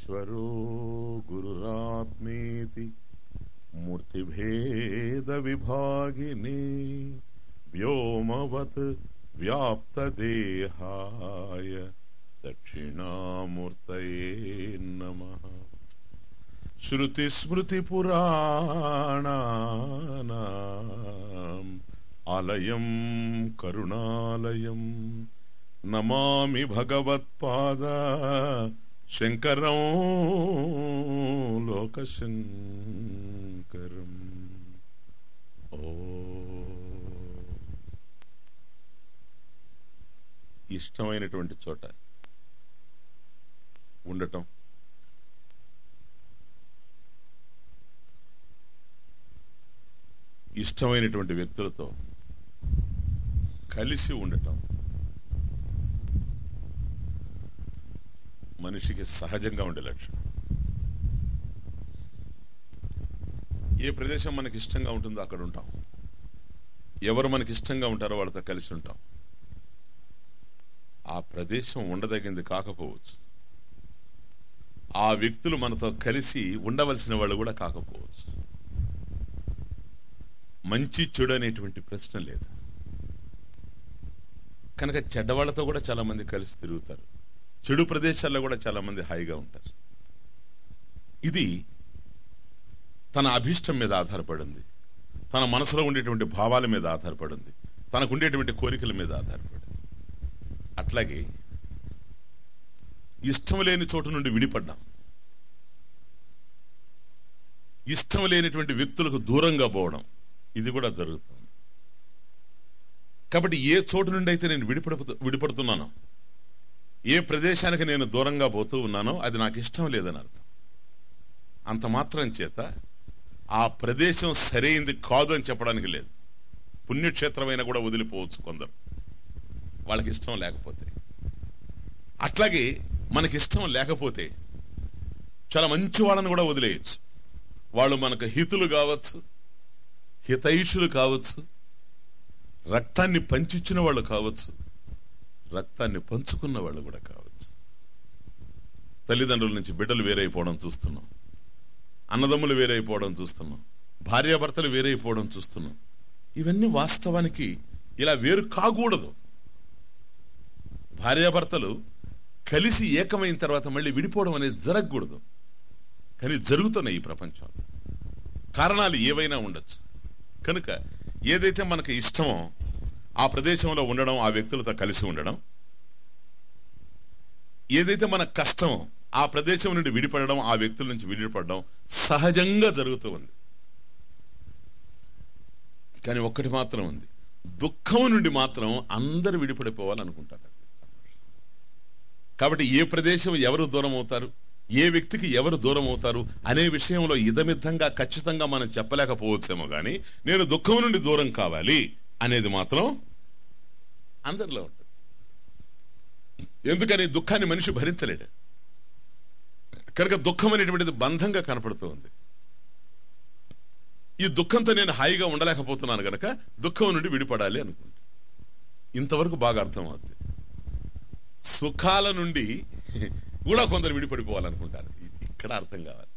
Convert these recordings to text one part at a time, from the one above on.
ఈశ్వరో గురురాత్మేతి మూర్తిభేద విభాగిని వ్యోమవత్ వ్యాప్తదేహాయ దక్షిణామూర్తయే నమ श्रुतिस्मृतिपुराणानाम् आलयम् करुणालयम् नमामि भगवत्पाद शङ्करं लोकशङ्करम् ఓ ఇష్టమైనటువంటి చోట ఉండటం ఇష్టమైనటువంటి వ్యక్తులతో కలిసి ఉండటం మనిషికి సహజంగా ఉండే లక్షణం ఏ ప్రదేశం మనకి ఇష్టంగా ఉంటుందో అక్కడ ఉంటాం ఎవరు మనకి ఇష్టంగా ఉంటారో వాళ్ళతో కలిసి ఉంటాం ఆ ప్రదేశం ఉండదగింది కాకపోవచ్చు ఆ వ్యక్తులు మనతో కలిసి ఉండవలసిన వాళ్ళు కూడా కాకపోవచ్చు మంచి చెడు అనేటువంటి ప్రశ్న లేదు కనుక చెడ్డవాళ్లతో కూడా చాలా మంది కలిసి తిరుగుతారు చెడు ప్రదేశాల్లో కూడా చాలా మంది హాయిగా ఉంటారు ఇది తన అభిష్టం మీద ఆధారపడింది తన మనసులో ఉండేటువంటి భావాల మీద ఆధారపడింది తనకు ఉండేటువంటి కోరికల మీద ఆధారపడింది అట్లాగే ఇష్టం లేని చోటు నుండి విడిపడ్డాం ఇష్టం లేనటువంటి వ్యక్తులకు దూరంగా పోవడం ఇది కూడా జరుగుతుంది కాబట్టి ఏ చోటు నుండి అయితే నేను విడిపడ విడిపడుతున్నానో ఏ ప్రదేశానికి నేను దూరంగా పోతూ ఉన్నానో అది నాకు ఇష్టం లేదని అర్థం అంత మాత్రం చేత ఆ ప్రదేశం సరైంది కాదు అని చెప్పడానికి లేదు పుణ్యక్షేత్రమైనా కూడా వదిలిపోవచ్చు కొందరు వాళ్ళకి ఇష్టం లేకపోతే అట్లాగే మనకి ఇష్టం లేకపోతే చాలా మంచి వాళ్ళని కూడా వదిలేయచ్చు వాళ్ళు మనకు హితులు కావచ్చు హితైషులు కావచ్చు రక్తాన్ని పంచిచ్చిన వాళ్ళు కావచ్చు రక్తాన్ని పంచుకున్న వాళ్ళు కూడా కావచ్చు తల్లిదండ్రుల నుంచి బిడ్డలు వేరైపోవడం చూస్తున్నాం అన్నదమ్ములు వేరైపోవడం చూస్తున్నాం భార్యాభర్తలు వేరైపోవడం చూస్తున్నాం ఇవన్నీ వాస్తవానికి ఇలా వేరు కాకూడదు భార్యాభర్తలు కలిసి ఏకమైన తర్వాత మళ్ళీ విడిపోవడం అనేది జరగకూడదు కానీ జరుగుతున్నాయి ఈ ప్రపంచంలో కారణాలు ఏవైనా ఉండొచ్చు కనుక ఏదైతే మనకు ఇష్టమో ఆ ప్రదేశంలో ఉండడం ఆ వ్యక్తులతో కలిసి ఉండడం ఏదైతే మనకు కష్టమో ఆ ప్రదేశం నుండి విడిపడడం ఆ వ్యక్తుల నుంచి విడిపడడం సహజంగా జరుగుతూ ఉంది కానీ ఒక్కటి మాత్రం ఉంది దుఃఖం నుండి మాత్రం అందరు విడిపడిపోవాలనుకుంటారు కాబట్టి ఏ ప్రదేశం ఎవరు దూరం అవుతారు ఏ వ్యక్తికి ఎవరు దూరం అవుతారు అనే విషయంలో ఇదమిద్దంగా ఖచ్చితంగా మనం చెప్పలేకపోవచ్చేమో గాని నేను దుఃఖం నుండి దూరం కావాలి అనేది మాత్రం అందరిలో ఉంటుంది ఎందుకని దుఃఖాన్ని మనిషి భరించలేడు కనుక దుఃఖం అనేటువంటిది బంధంగా కనపడుతూ ఉంది ఈ దుఃఖంతో నేను హాయిగా ఉండలేకపోతున్నాను గనక దుఃఖం నుండి విడిపడాలి అనుకుంటా ఇంతవరకు బాగా అర్థం అవుతుంది సుఖాల నుండి కూడా కొందరు విడిపడిపోవాలనుకుంటారు ఇక్కడ అర్థం కావాలి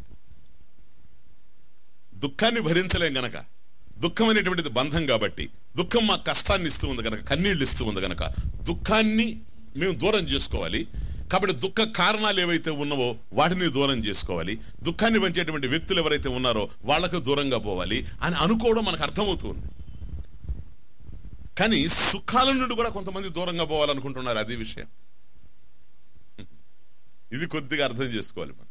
దుఃఖాన్ని భరించలేం గనక దుఃఖం అనేటువంటిది బంధం కాబట్టి దుఃఖం మా కష్టాన్ని ఇస్తూ ఉంది గనక కన్నీళ్లు ఇస్తూ ఉంది గనక దుఃఖాన్ని మేము దూరం చేసుకోవాలి కాబట్టి దుఃఖ కారణాలు ఏవైతే ఉన్నావో వాటిని దూరం చేసుకోవాలి దుఃఖాన్ని పంచేటువంటి వ్యక్తులు ఎవరైతే ఉన్నారో వాళ్లకు దూరంగా పోవాలి అని అనుకోవడం మనకు అర్థమవుతుంది కానీ సుఖాల నుండి కూడా కొంతమంది దూరంగా పోవాలనుకుంటున్నారు అది విషయం ఇది కొద్దిగా అర్థం చేసుకోవాలి మనం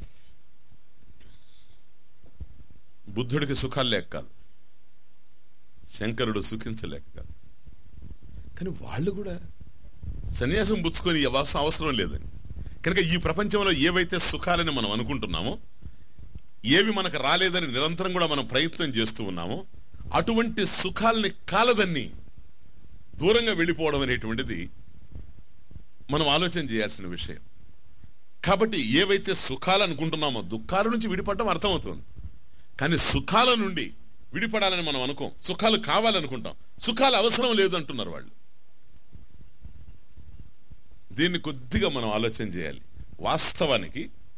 బుద్ధుడికి సుఖాలు లేక కాదు శంకరుడు సుఖించలేక కాదు కానీ వాళ్ళు కూడా సన్యాసం పుచ్చుకొని అవసరం అవసరం లేదని కనుక ఈ ప్రపంచంలో ఏవైతే సుఖాలని మనం అనుకుంటున్నామో ఏవి మనకు రాలేదని నిరంతరం కూడా మనం ప్రయత్నం చేస్తూ ఉన్నామో అటువంటి సుఖాలని కాలదన్ని దూరంగా వెళ్ళిపోవడం అనేటువంటిది మనం ఆలోచన చేయాల్సిన విషయం కాబట్టి ఏవైతే సుఖాలు అనుకుంటున్నామో దుఃఖాల నుంచి విడిపడడం అర్థమవుతుంది కానీ సుఖాల నుండి విడిపడాలని మనం అనుకోం సుఖాలు కావాలనుకుంటాం సుఖాలు అవసరం లేదు అంటున్నారు వాళ్ళు దీన్ని కొద్దిగా మనం ఆలోచన చేయాలి వాస్తవానికి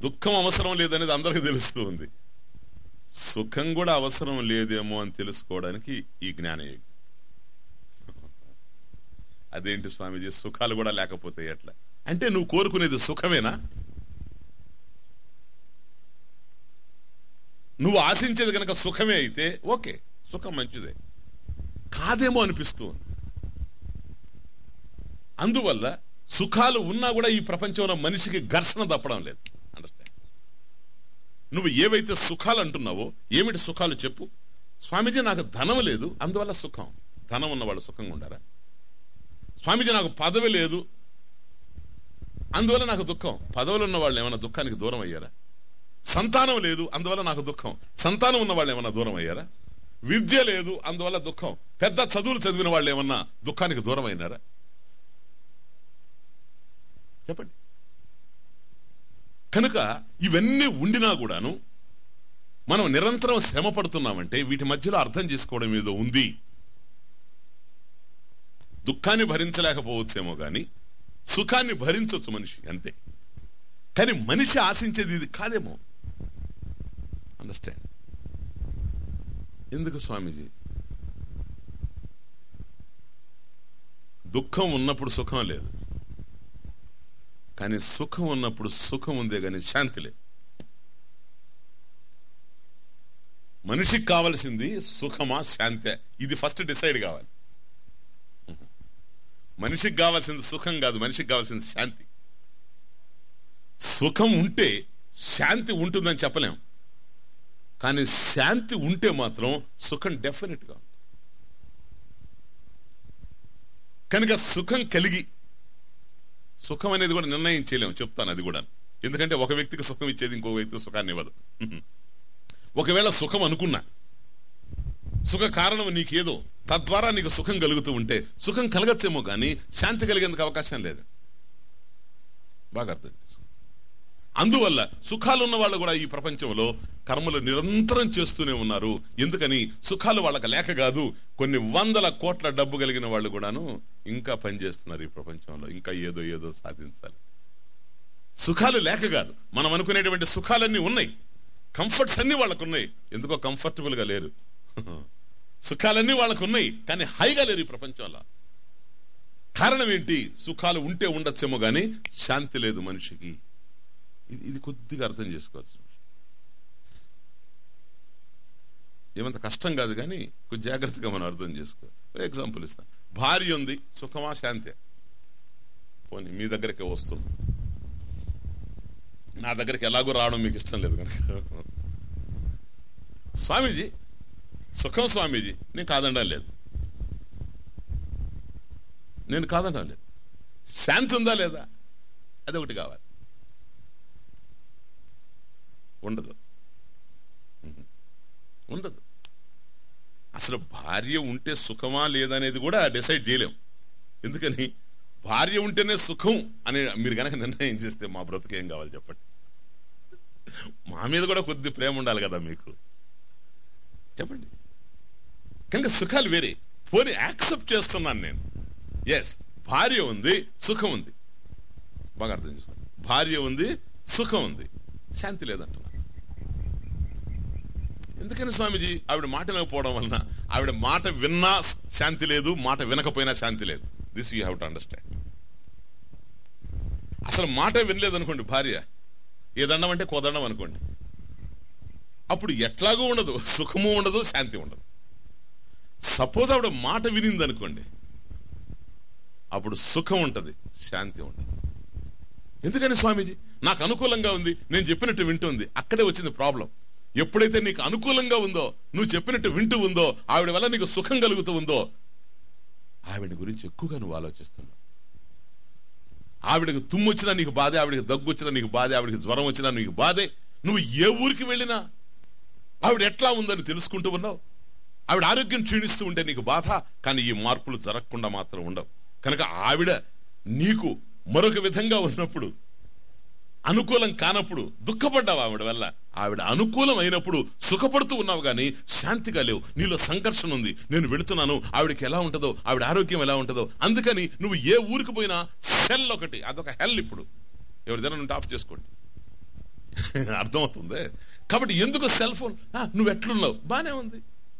దుఃఖం అవసరం లేదనేది అందరికీ తెలుస్తూ ఉంది సుఖం కూడా అవసరం లేదేమో అని తెలుసుకోవడానికి ఈ జ్ఞానయోగి అదేంటి స్వామీజీ సుఖాలు కూడా లేకపోతే ఎట్లా అంటే నువ్వు కోరుకునేది సుఖమేనా నువ్వు ఆశించేది కనుక సుఖమే అయితే ఓకే సుఖం మంచిదే కాదేమో అనిపిస్తూ ఉంది అందువల్ల సుఖాలు ఉన్నా కూడా ఈ ప్రపంచంలో మనిషికి ఘర్షణ తప్పడం లేదు అండర్స్టాండ్ నువ్వు ఏవైతే సుఖాలు అంటున్నావో ఏమిటి సుఖాలు చెప్పు స్వామీజీ నాకు ధనం లేదు అందువల్ల సుఖం ధనం ఉన్నవాళ్ళు సుఖంగా ఉండారా స్వామీజీ నాకు పదవి లేదు అందువల్ల నాకు దుఃఖం పదవులు ఉన్న వాళ్ళు ఏమైనా దుఃఖానికి దూరం అయ్యారా సంతానం లేదు అందువల్ల నాకు దుఃఖం సంతానం ఉన్న వాళ్ళు ఏమన్నా దూరం అయ్యారా విద్య లేదు అందువల్ల దుఃఖం పెద్ద చదువులు చదివిన వాళ్ళు ఏమన్నా దుఃఖానికి దూరం అయినారా చెప్పండి కనుక ఇవన్నీ ఉండినా కూడాను మనం నిరంతరం శ్రమ పడుతున్నామంటే వీటి మధ్యలో అర్థం చేసుకోవడం ఏదో ఉంది దుఃఖాన్ని భరించలేకపోవచ్చేమో గాని సుఖాన్ని భరించవచ్చు మనిషి అంతే కానీ మనిషి ఆశించేది ఇది కాదేమో అండర్స్టాండ్ ఎందుకు స్వామీజీ దుఃఖం ఉన్నప్పుడు సుఖం లేదు కానీ సుఖం ఉన్నప్పుడు సుఖం ఉందే కానీ శాంతి లేదు మనిషికి కావలసింది సుఖమా శాంతే ఇది ఫస్ట్ డిసైడ్ కావాలి మనిషికి కావాల్సింది సుఖం కాదు మనిషికి కావాల్సింది శాంతి సుఖం ఉంటే శాంతి ఉంటుందని చెప్పలేం కానీ శాంతి ఉంటే మాత్రం సుఖం డెఫినెట్ గా కనుక సుఖం కలిగి సుఖం అనేది కూడా నిర్ణయం చేయలేము చెప్తాను అది కూడా ఎందుకంటే ఒక వ్యక్తికి సుఖం ఇచ్చేది ఇంకో వ్యక్తికి సుఖాన్ని ఇవ్వదు ఒకవేళ సుఖం అనుకున్నా సుఖ కారణం నీకేదో తద్వారా నీకు సుఖం కలుగుతూ ఉంటే సుఖం కలగచ్చేమో కానీ శాంతి కలిగేందుకు అవకాశం లేదు బాగా అర్థం చేసుకో అందువల్ల సుఖాలు ఉన్న వాళ్ళు కూడా ఈ ప్రపంచంలో కర్మలు నిరంతరం చేస్తూనే ఉన్నారు ఎందుకని సుఖాలు వాళ్ళకి లేక కాదు కొన్ని వందల కోట్ల డబ్బు కలిగిన వాళ్ళు కూడాను ఇంకా పనిచేస్తున్నారు ఈ ప్రపంచంలో ఇంకా ఏదో ఏదో సాధించాలి సుఖాలు లేక కాదు మనం అనుకునేటువంటి సుఖాలన్నీ ఉన్నాయి కంఫర్ట్స్ అన్ని వాళ్ళకు ఉన్నాయి ఎందుకో కంఫర్టబుల్ గా లేరు సుఖాలన్నీ వాళ్ళకు ఉన్నాయి కానీ హైగా లేరు ఈ ప్రపంచంలో కారణం ఏంటి సుఖాలు ఉంటే ఉండొచ్చేమో గానీ శాంతి లేదు మనిషికి ఇది ఇది కొద్దిగా అర్థం చేసుకోవచ్చు ఏమంత కష్టం కాదు కానీ కొంచెం జాగ్రత్తగా మనం అర్థం చేసుకో ఎగ్జాంపుల్ ఇస్తాను భార్య ఉంది సుఖమా శాంతి పోనీ మీ దగ్గరికి వస్తుంది నా దగ్గరికి ఎలాగో రావడం మీకు ఇష్టం లేదు కనుక స్వామీజీ సుఖం స్వామీజీ నేను కాదనడం లేదు నేను కాదనడం లేదు శాంతి ఉందా లేదా అది ఒకటి కావాలి ఉండదు ఉండదు అసలు భార్య ఉంటే సుఖమా లేదనేది కూడా డిసైడ్ చేయలేం ఎందుకని భార్య ఉంటేనే సుఖం అని మీరు కనుక నిర్ణయం చేస్తే మా బ్రతుకు ఏం కావాలి చెప్పండి మా మీద కూడా కొద్ది ప్రేమ ఉండాలి కదా మీకు చెప్పండి కనుక సుఖాలు వేరే పోనీ యాక్సెప్ట్ చేస్తున్నాను నేను ఎస్ భార్య ఉంది సుఖం ఉంది బాగా అర్థం చేసుకోండి భార్య ఉంది సుఖం ఉంది శాంతి లేదంటున్నారు ఎందుకని స్వామీజీ ఆవిడ మాట వినకపోవడం వలన ఆవిడ మాట విన్నా శాంతి లేదు మాట వినకపోయినా శాంతి లేదు this you have to understand అసలు మాట వినలేదు అనుకోండి భార్య ఏ దండం అంటే కోదండం అనుకోండి అప్పుడు ఎట్లాగూ ఉండదు సుఖము ఉండదు శాంతి ఉండదు సపోజ్ ఆవిడ మాట వినింది అనుకోండి అప్పుడు సుఖం ఉంటది శాంతి ఉండదు ఎందుకని స్వామీజీ నాకు అనుకూలంగా ఉంది నేను చెప్పినట్టు వింటుంది అక్కడే వచ్చింది ప్రాబ్లం ఎప్పుడైతే నీకు అనుకూలంగా ఉందో నువ్వు చెప్పినట్టు వింటూ ఉందో ఆవిడ వల్ల నీకు సుఖం కలుగుతూ ఉందో ఆవిడ గురించి ఎక్కువగా నువ్వు ఆలోచిస్తున్నావు ఆవిడకి తుమ్ము వచ్చినా నీకు బాధే ఆవిడకి దగ్గు వచ్చినా నీకు బాధే ఆవిడకి జ్వరం వచ్చినా నీకు బాధే నువ్వు ఏ ఊరికి వెళ్ళినా ఆవిడ ఎట్లా ఉందని తెలుసుకుంటూ ఉన్నావు ఆవిడ ఆరోగ్యం క్షీణిస్తూ ఉంటే నీకు బాధ కానీ ఈ మార్పులు జరగకుండా మాత్రం ఉండవు కనుక ఆవిడ నీకు మరొక విధంగా ఉన్నప్పుడు అనుకూలం కానప్పుడు దుఃఖపడ్డావు ఆవిడ వల్ల ఆవిడ అనుకూలం అయినప్పుడు సుఖపడుతూ ఉన్నావు గాని శాంతిగా లేవు నీలో సంఘర్షణ ఉంది నేను వెళుతున్నాను ఆవిడకి ఎలా ఉంటుందో ఆవిడ ఆరోగ్యం ఎలా ఉంటుందో అందుకని నువ్వు ఏ ఊరికి పోయినా సెల్ ఒకటి అదొక హెల్ ఇప్పుడు ఎవరిదైనా ఉంటే ఆఫ్ చేసుకోండి అర్థమవుతుంది కాబట్టి ఎందుకు సెల్ ఫోన్ ఆ, నువ్వు ఎట్లున్నావు బానే ఉంది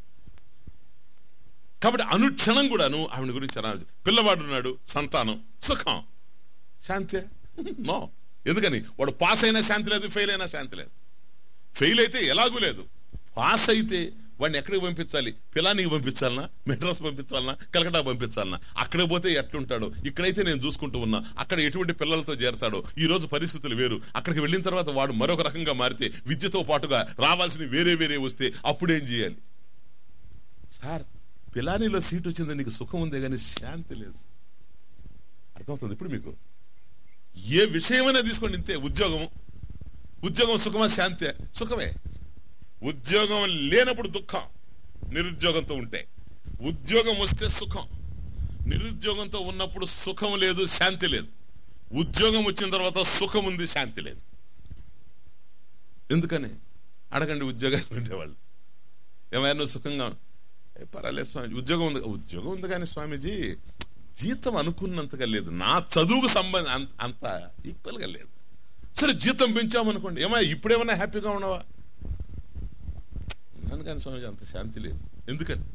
కాబట్టి అనుక్షణం కూడాను ఆవిడ గురించి అనాలి పిల్లవాడు ఉన్నాడు సంతానం సుఖం శాంతి నో ఎందుకని వాడు పాస్ అయినా శాంతి లేదు ఫెయిల్ అయినా శాంతి లేదు ఫెయిల్ అయితే ఎలాగూ లేదు పాస్ అయితే వాడిని ఎక్కడికి పంపించాలి పిలానికి పంపించాలనా మెడ్రాస్ పంపించాలనా కలకటా పంపించాలనా అక్కడికి పోతే ఎట్లుంటాడో ఇక్కడైతే నేను చూసుకుంటూ ఉన్నా అక్కడ ఎటువంటి పిల్లలతో చేరతాడో ఈ రోజు పరిస్థితులు వేరు అక్కడికి వెళ్ళిన తర్వాత వాడు మరొక రకంగా మారితే విద్యతో పాటుగా రావాల్సిన వేరే వేరే వస్తే అప్పుడేం చేయాలి సార్ పిలానీలో సీట్ వచ్చింది నీకు సుఖం ఉందే కానీ శాంతి లేదు అర్థమవుతుంది ఇప్పుడు మీకు ఏ విషయమైనా తీసుకోండి ఇంతే ఉద్యోగం ఉద్యోగం సుఖమా శాంతి సుఖమే ఉద్యోగం లేనప్పుడు దుఃఖం నిరుద్యోగంతో ఉంటే ఉద్యోగం వస్తే సుఖం నిరుద్యోగంతో ఉన్నప్పుడు సుఖం లేదు శాంతి లేదు ఉద్యోగం వచ్చిన తర్వాత సుఖం ఉంది శాంతి లేదు ఎందుకని అడగండి ఉద్యోగాలు ఉండేవాళ్ళు ఏమైనా నువ్వు సుఖంగా ఉన్నా- ఏ పర్వాలేదు స్వామి ఉద్యోగం ఉంది ఉద్యోగం ఉంది కానీ స్వామీజీ జీతం అనుకున్నంతగా లేదు నా చదువుకు సంబంధం అంత- అంత ఈక్వల్ గా లేదు సరే జీతం పెంచామనుకోండి ఏమా ఇప్పుడేమన్నా హ్యాపీగా ఉన్నావా ఉన్నాను కానీ స్వామీజీ అంత శాంతి లేదు ఎందుకని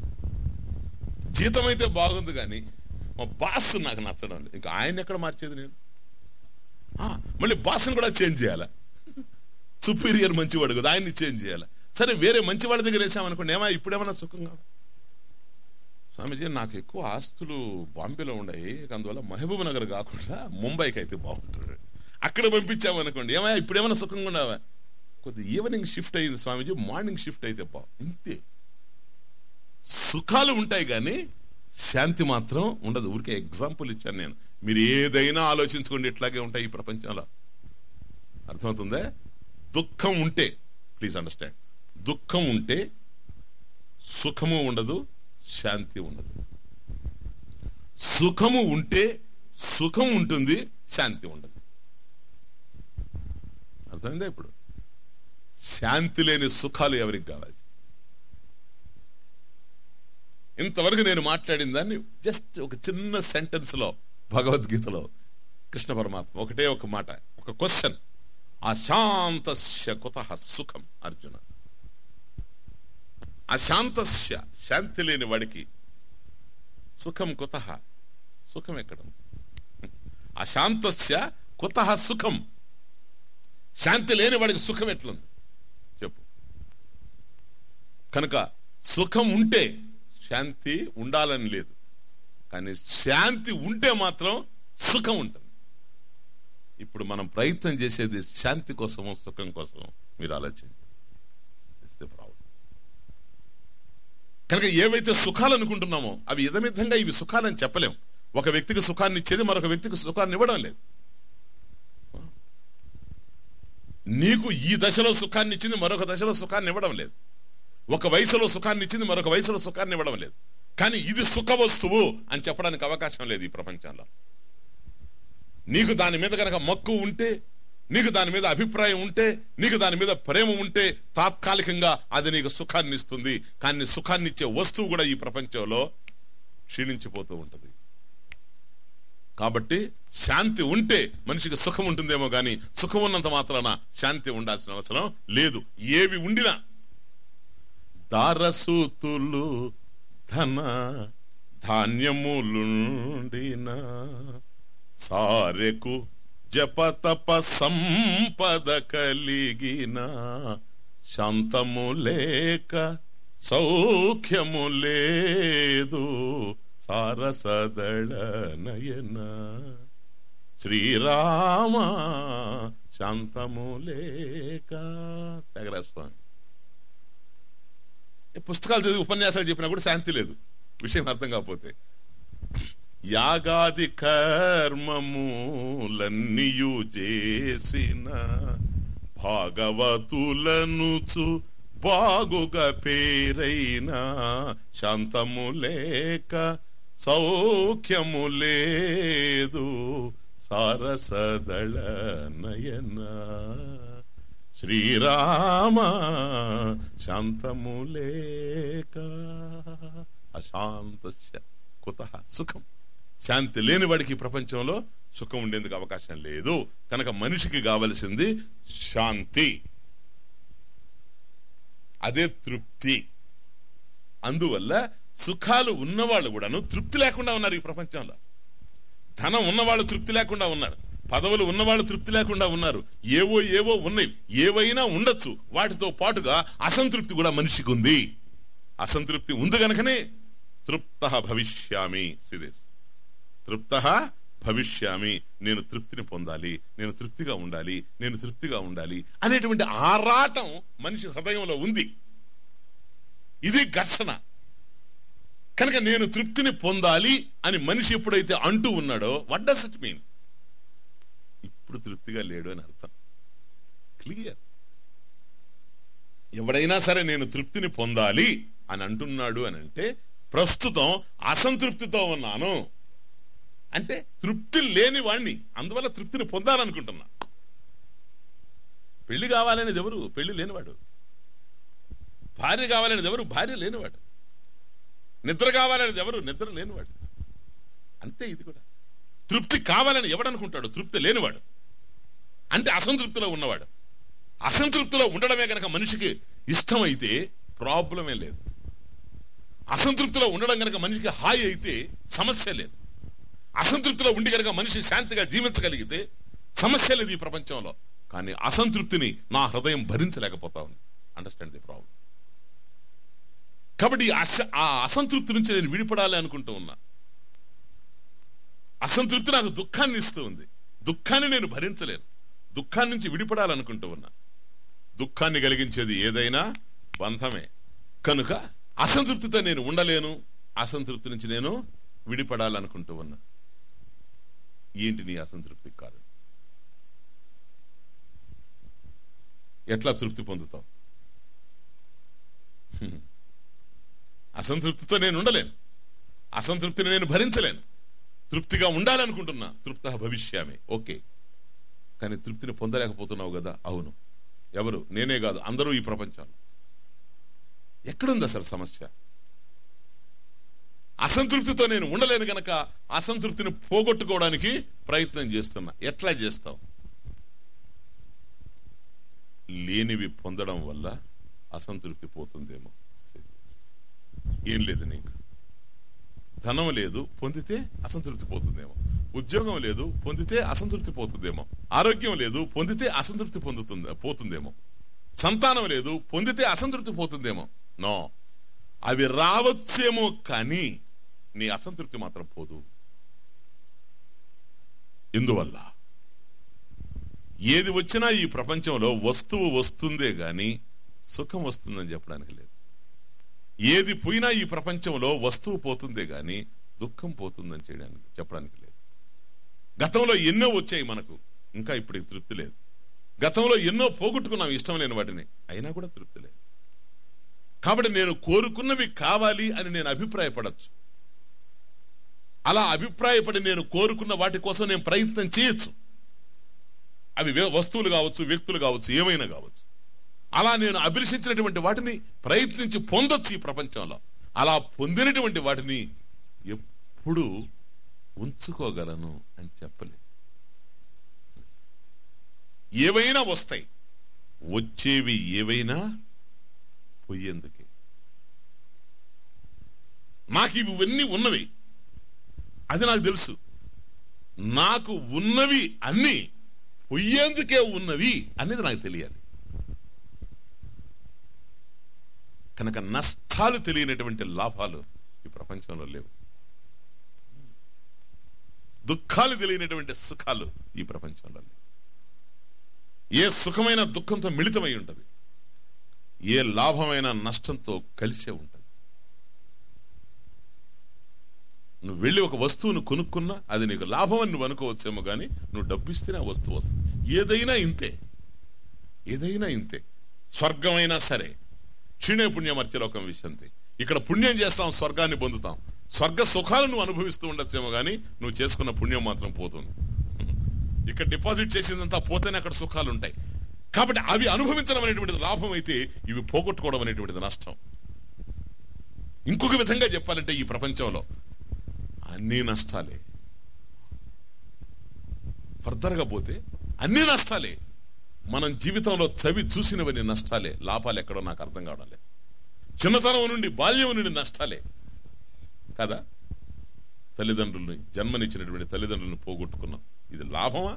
జీతం అయితే బాగుంది కానీ మా బాస్ నాకు నచ్చడం లేదు ఇంకా ఆయన ఎక్కడ మార్చేది నేను ఆ, మళ్ళీ బాస్ని కూడా చేంజ్ చేయాలా సుపీరియర్ మంచివాడు కదా ఆయన్ని చేంజ్ చేయాలి సరే వేరే మంచి వాళ్ళ దగ్గర వేసామనుకోండి ఏమా ఇప్పుడేమన్నా సుఖంగా స్వామీజీ నాకు ఎక్కువ ఆస్తులు బాంబేలో ఉన్నాయి అందువల్ల మహబూబ్ నగర్ కాకుండా ముంబైకి అయితే బాగుంటుంది అక్కడ పంపించామనుకోండి ఏమా ఇప్పుడేమన్నా సుఖంగా ఉన్నావా కొద్ది ఈవినింగ్ షిఫ్ట్ అయింది స్వామీజీ మార్నింగ్ షిఫ్ట్ అయితే బా ఇంతే సుఖాలు ఉంటాయి కానీ శాంతి మాత్రం ఉండదు ఊరికే ఎగ్జాంపుల్ ఇచ్చాను నేను మీరు ఏదైనా ఆలోచించుకోండి ఇట్లాగే ఉంటాయి ఈ ప్రపంచంలో అర్థమవుతుందా దుఃఖం ఉంటే ప్లీజ్ అండర్స్టాండ్ దుఃఖం ఉంటే సుఖము ఉండదు శాంతి ఉండదు సుఖము ఉంటే సుఖం ఉంటుంది శాంతి ఉండదు అర్థమైందా ఇప్పుడు శాంతి లేని సుఖాలు ఎవరికి కావాలి ఇంతవరకు నేను మాట్లాడిన దాన్ని జస్ట్ ఒక చిన్న సెంటెన్స్ లో భగవద్గీతలో కృష్ణ పరమాత్మ ఒకటే ఒక మాట ఒక క్వశ్చన్ అశాంతస్య కుత సుఖం అర్జున అశాంతస్య శాంతి లేని వాడికి సుఖం కుత సుఖం ఎక్కడ అశాంతస్య కుత సుఖం శాంతి లేని వాడికి సుఖం ఎట్లుంది చెప్పు కనుక సుఖం ఉంటే శాంతి ఉండాలని లేదు కానీ శాంతి ఉంటే మాత్రం సుఖం ఉంటుంది ఇప్పుడు మనం ప్రయత్నం చేసేది శాంతి కోసమో సుఖం కోసమో మీరు ఆలోచించండి ఇట్స్ ది ప్రాబ్లం కనుక ఏవైతే సుఖాలు అనుకుంటున్నామో అవి ఇదమిద్ధంగా ఇవి సుఖాలని చెప్పలేం ఒక వ్యక్తికి సుఖాన్ని ఇచ్చేది మరొక వ్యక్తికి సుఖాన్ని ఇవ్వడం లేదు నీకు ఈ దశలో సుఖాన్ని ఇచ్చింది మరొక దశలో సుఖాన్ని ఇవ్వడం లేదు ఒక వయసులో సుఖాన్ని ఇచ్చింది మరొక వయసులో సుఖాన్ని ఇవ్వడం లేదు కానీ ఇది సుఖ వస్తువు అని చెప్పడానికి అవకాశం లేదు ఈ ప్రపంచంలో నీకు దాని మీద కనుక మక్కువ ఉంటే నీకు దాని మీద అభిప్రాయం ఉంటే నీకు దాని మీద ప్రేమ ఉంటే తాత్కాలికంగా అది నీకు సుఖాన్ని ఇస్తుంది కానీ సుఖాన్ని ఇచ్చే వస్తువు కూడా ఈ ప్రపంచంలో క్షీణించిపోతూ ఉంటుంది కాబట్టి శాంతి ఉంటే మనిషికి సుఖం ఉంటుందేమో గాని సుఖం ఉన్నంత మాత్రాన శాంతి ఉండాల్సిన అవసరం లేదు ఏవి ఉండినా దారసూతులు ధన ధాన్యములుండిన సారెకు జపతప సంపద కలిగిన శాంతము లేక సౌఖ్యము లేదు సారసదళ నయన శ్రీరామ శాంతము లేక త్యాగరాజస్వామి ఈ పుస్తకాలు చదివి ఉపన్యాసాలు చెప్పినా కూడా శాంతి లేదు విషయం అర్థం కాకపోతే యాగాది కర్మములన్నీయు చేసిన భాగవతులనుచు బాగుగా పేరైన శాంతము లేక సౌఖ్యము లేదు సారసదళ నయన శ్రీరామ శాంతము లేక అశాంతస్య కుత సుఖం శాంతి లేని వాడికి ఈ ప్రపంచంలో సుఖం ఉండేందుకు అవకాశం లేదు కనుక మనిషికి కావలసింది శాంతి అదే తృప్తి అందువల్ల సుఖాలు ఉన్నవాళ్ళు కూడాను తృప్తి లేకుండా ఉన్నారు ఈ ప్రపంచంలో ధనం ఉన్నవాళ్ళు తృప్తి లేకుండా ఉన్నారు పదవులు ఉన్నవాళ్ళు తృప్తి లేకుండా ఉన్నారు ఏవో ఏవో ఉన్నాయి ఏవైనా ఉండొచ్చు వాటితో పాటుగా అసంతృప్తి కూడా మనిషికి ఉంది అసంతృప్తి ఉంది గనకనే తృప్త భవిష్యామి సిదేశ్ తృప్త భవిష్యామి నేను తృప్తిని పొందాలి నేను తృప్తిగా ఉండాలి నేను తృప్తిగా ఉండాలి అనేటువంటి ఆరాటం మనిషి హృదయంలో ఉంది ఇది ఘర్షణ కనుక నేను తృప్తిని పొందాలి అని మనిషి ఎప్పుడైతే అంటూ ఉన్నాడో వాట్ డస్ ఇట్ మీన్ ఇప్పుడు తృప్తిగా లేడు అని అర్థం క్లియర్ ఎవడైనా సరే నేను తృప్తిని పొందాలి అని అంటున్నాడు అని అంటే ప్రస్తుతం అసంతృప్తితో ఉన్నాను అంటే తృప్తి లేని వాణ్ణి అందువల్ల తృప్తిని పొందాలనుకుంటున్నా పెళ్లి కావాలనేది ఎవరు పెళ్లి లేనివాడు భార్య కావాలనేది ఎవరు భార్య లేనివాడు నిద్ర కావాలనేది ఎవరు నిద్ర లేనివాడు అంతే ఇది కూడా తృప్తి కావాలని ఎవడనుకుంటాడు తృప్తి లేనివాడు అంటే అసంతృప్తిలో ఉన్నవాడు అసంతృప్తిలో ఉండడమే గనక మనిషికి ఇష్టమైతే ప్రాబ్లమే లేదు అసంతృప్తిలో ఉండడం గనక మనిషికి హాయి అయితే సమస్య లేదు అసంతృప్తిలో ఉండి గనక మనిషి శాంతిగా జీవించగలిగితే సమస్య లేదు ఈ ప్రపంచంలో కానీ అసంతృప్తిని నా హృదయం భరించలేకపోతా ఉంది అండర్స్టాండ్ ది ప్రాబ్లం కాబట్టి అస- ఆ అసంతృప్తి నుంచి నేను విడిపడాలి అనుకుంటూ ఉన్నా అసంతృప్తి నాకు దుఃఖాన్ని ఇస్తూ ఉంది దుఃఖాన్ని నేను భరించలేను దుఃఖాన్ని నుంచి విడిపడాలనుకుంటూ ఉన్నా దుఃఖాన్ని కలిగించేది ఏదైనా బంధమే కనుక అసంతృప్తితో నేను ఉండలేను అసంతృప్తి నుంచి నేను విడిపడాలనుకుంటూ ఉన్నా ఏంటి నీ అసంతృప్తికి కారణం ఎట్లా తృప్తి పొందుతావు హ్మ్. అసంతృప్తితో నేను ఉండలేను అసంతృప్తిని నేను భరించలేను తృప్తిగా ఉండాలనుకుంటున్నా తృప్త భవిష్యామే ఓకే కానీ తృప్తిని పొందలేకపోతున్నావు కదా అవును ఎవరు నేనే కాదు అందరూ ఈ ప్రపంచంలో ఎక్కడుంది అసలు సమస్య అసంతృప్తితో నేను ఉండలేను గనక అసంతృప్తిని పోగొట్టుకోవడానికి ప్రయత్నం చేస్తున్నా ఎట్లా చేస్తావు లేనివి పొందడం వల్ల అసంతృప్తి పోతుందేమో ఏం లేదు నీకు ధనం లేదు పొందితే అసంతృప్తి పోతుందేమో ఉద్యోగం లేదు పొందితే అసంతృప్తి పోతుందేమో ఆరోగ్యం లేదు పొందితే అసంతృప్తి పొందుతుంది పోతుందేమో సంతానం లేదు పొందితే అసంతృప్తి పోతుందేమో నో అవి రావచ్చేమో కానీ నీ అసంతృప్తి మాత్రం పోదు ఇందువల్ల ఏది వచ్చినా ఈ ప్రపంచంలో వస్తువు వస్తుందే గాని సుఖం వస్తుందని చెప్పడానికి లేదు ఏది పోయినా ఈ ప్రపంచంలో వస్తువు పోతుందే గాని దుఃఖం పోతుందని చేయడానికి చెప్పడానికి లేదు గతంలో ఎన్నో వచ్చాయి మనకు ఇంకా ఇప్పుడు తృప్తి లేదు గతంలో ఎన్నో పోగొట్టుకున్నాం ఇష్టం లేని వాటిని అయినా కూడా తృప్తి లేదు కాబట్టి నేను కోరుకున్నవి కావాలి అని నేను అభిప్రాయపడచ్చు అలా అభిప్రాయపడి నేను కోరుకున్న వాటి కోసం నేను ప్రయత్నం చేయొచ్చు అవి వే- వస్తువులు కావచ్చు వ్యక్తులు కావచ్చు ఏమైనా కావచ్చు అలా నేను అభిలషించినటువంటి వాటిని ప్రయత్నించి పొందొచ్చు ఈ ప్రపంచంలో అలా పొందినటువంటి వాటిని ఎప్పుడు ఉంచుకోగలను అని చెప్పలేదు ఏవైనా వస్తాయి వచ్చేవి ఏవైనా పొయ్యేందుకే నాకు ఇవన్నీ ఉన్నవి అది నాకు తెలుసు నాకు ఉన్నవి అన్ని పొయ్యేందుకే ఉన్నవి అనేది నాకు తెలియాలి కనుక నష్టాలు తెలియనటువంటి లాభాలు ఈ ప్రపంచంలో లేవు దుఃఖాలు తెలియనటువంటి సుఖాలు ఈ ప్రపంచంలో లేవు ఏ సుఖమైన దుఃఖంతో మిళితమై ఉంటది ఏ లాభమైన నష్టంతో కలిసే ఉంటది నువ్వు వెళ్ళి ఒక వస్తువును కొనుక్కున్నా అది నీకు లాభం అని నువ్వు అనుకోవచ్చేమో కానీ నువ్వు డబ్బిస్తేనే ఆ వస్తువు వస్తుంది ఏదైనా ఇంతే ఏదైనా ఇంతే స్వర్గమైనా సరే క్షీణే పుణ్యమర్చలోకం విశంతి ఇక్కడ పుణ్యం చేస్తాం స్వర్గాన్ని పొందుతాం స్వర్గ సుఖాలు నువ్వు అనుభవిస్తూ ఉండొచ్చేమో కానీ నువ్వు చేసుకున్న పుణ్యం మాత్రం పోతుంది ఇక్కడ డిపాజిట్ చేసిందంతా పోతేనే అక్కడ సుఖాలు ఉంటాయి కాబట్టి అవి అనుభవించడం అనేటువంటిది లాభం అయితే ఇవి పోగొట్టుకోవడం అనేటువంటిది నష్టం ఇంకొక విధంగా చెప్పాలంటే ఈ ప్రపంచంలో అన్ని నష్టాలే ఫర్దర్గా పోతే అన్ని నష్టాలే మనం జీవితంలో చవి చూసినవన్నీ నష్టాలే లాభాలు ఎక్కడో నాకు అర్థం కావడం లేదు చిన్నతనం నుండి బాల్యం నుండి నష్టాలే కదా తల్లిదండ్రుల్ని జన్మనిచ్చినటువంటి తల్లిదండ్రులను పోగొట్టుకున్నాం ఇది లాభమా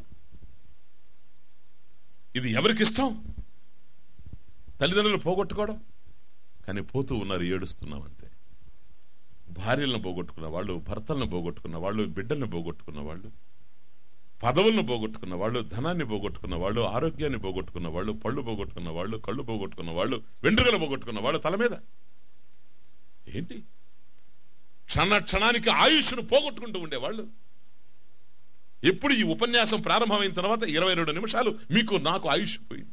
ఇది ఎవరికి ఇష్టం తల్లిదండ్రులు పోగొట్టుకోవడం కానీ పోతూ ఉన్నారు ఏడుస్తున్నాం అంతే భార్యలను పోగొట్టుకున్న వాళ్ళు భర్తలను పోగొట్టుకున్న వాళ్ళు బిడ్డలను పోగొట్టుకున్న వాళ్ళు పదవులను పోగొట్టుకున్న వాళ్ళు ధనాన్ని పోగొట్టుకున్న వాళ్ళు ఆరోగ్యాన్ని పోగొట్టుకున్న వాళ్ళు పళ్ళు పోగొట్టుకున్న వాళ్ళు కళ్ళు పోగొట్టుకున్న వాళ్ళు వెంట్రుకలు పోగొట్టుకున్న వాళ్ళు తల మీద ఏంటి క్షణ క్షణానికి ఆయుష్ను పోగొట్టుకుంటూ ఉండేవాళ్ళు ఎప్పుడు ఈ ఉపన్యాసం ప్రారంభమైన తర్వాత ఇరవై రెండు నిమిషాలు మీకు నాకు ఆయుష్ పోయింది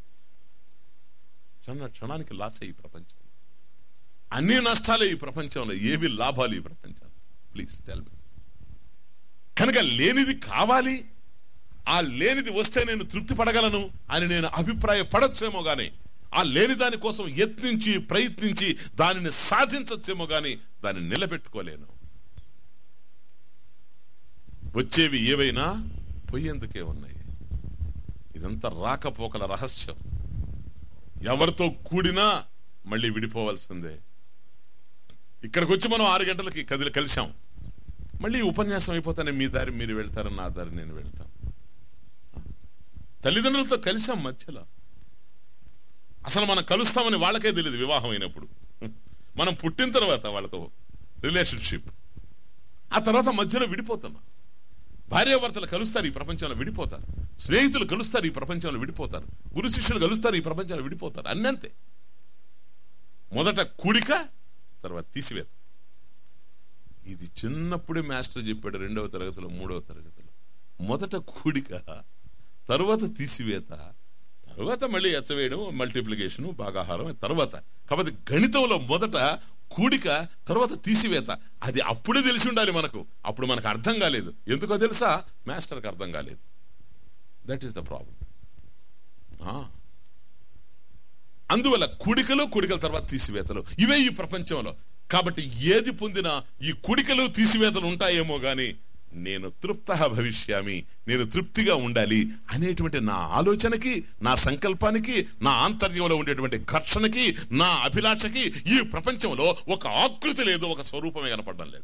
క్షణ క్షణానికి లాస్ అయ్యి ప్రపంచం అన్ని నష్టాలే ఈ ప్రపంచంలో ఏవి లాభాలు ఈ ప్రపంచంలో ప్లీజ్ టెల్ మీ కనుక లేనిది కావాలి ఆ లేనిది వస్తే నేను తృప్తి పడగలను అని నేను అభిప్రాయపడచ్చేమో గాని ఆ లేని దాని కోసం యత్నించి ప్రయత్నించి దానిని సాధించచ్చేమో గాని దాన్ని నిలబెట్టుకోలేను వచ్చేవి ఏవైనా పొయ్యేందుకే ఉన్నాయి ఇదంతా రాకపోకల రహస్యం ఎవరితో కూడినా మళ్ళీ విడిపోవాల్సిందే ఇక్కడికి వచ్చి మనం ఆరు గంటలకి కదిలి కలిసాం మళ్ళీ ఉపన్యాసం అయిపోతానే మీ దారి మీరు వెళ్తారు నా దారి నేను వెళ్తాను తల్లిదండ్రులతో కలిసాం మధ్యలో అసలు మనం కలుస్తామని వాళ్ళకే తెలియదు వివాహం అయినప్పుడు మనం పుట్టిన తర్వాత వాళ్ళతో రిలేషన్షిప్ ఆ తర్వాత మధ్యలో విడిపోతున్నాం భార్యాభర్తలు కలుస్తారు ఈ ప్రపంచంలో విడిపోతారు స్నేహితులు కలుస్తారు ఈ ప్రపంచంలో విడిపోతారు గురు శిష్యులు కలుస్తారు ఈ ప్రపంచంలో విడిపోతారు అన్నంతే మొదట కూడిక తర్వాత తీసివేత ఇది చిన్నప్పుడే మాస్టర్ చెప్పాడు రెండవ తరగతిలో మూడవ తరగతిలో మొదట కూడిక తరువాత తీసివేత తర్వాత మళ్ళీ ఎచ్చవేయడం మల్టిప్లికేషన్ భాగాహారం తర్వాత కాబట్టి గణితంలో మొదట కూడిక తర్వాత తీసివేత అది అప్పుడే తెలిసి ఉండాలి మనకు అప్పుడు మనకు అర్థం కాలేదు ఎందుకో తెలుసా మాస్టర్కి అర్థం కాలేదు దట్ ఈస్ ద ప్రాబ్లం అందువల్ల కూడికలు కూడికల తర్వాత తీసివేతలు ఇవే ఈ ప్రపంచంలో కాబట్టి ఏది పొందినా ఈ కుడికలు తీసివేతలు ఉంటాయేమో గాని నేను తృప్త భవిష్యామి నేను తృప్తిగా ఉండాలి అనేటువంటి నా ఆలోచనకి నా సంకల్పానికి నా ఆంతర్యంలో ఉండేటువంటి ఘర్షణకి నా అభిలాషకి ఈ ప్రపంచంలో ఒక ఆకృతి లేదు ఒక స్వరూపమే కనపడడం లేదు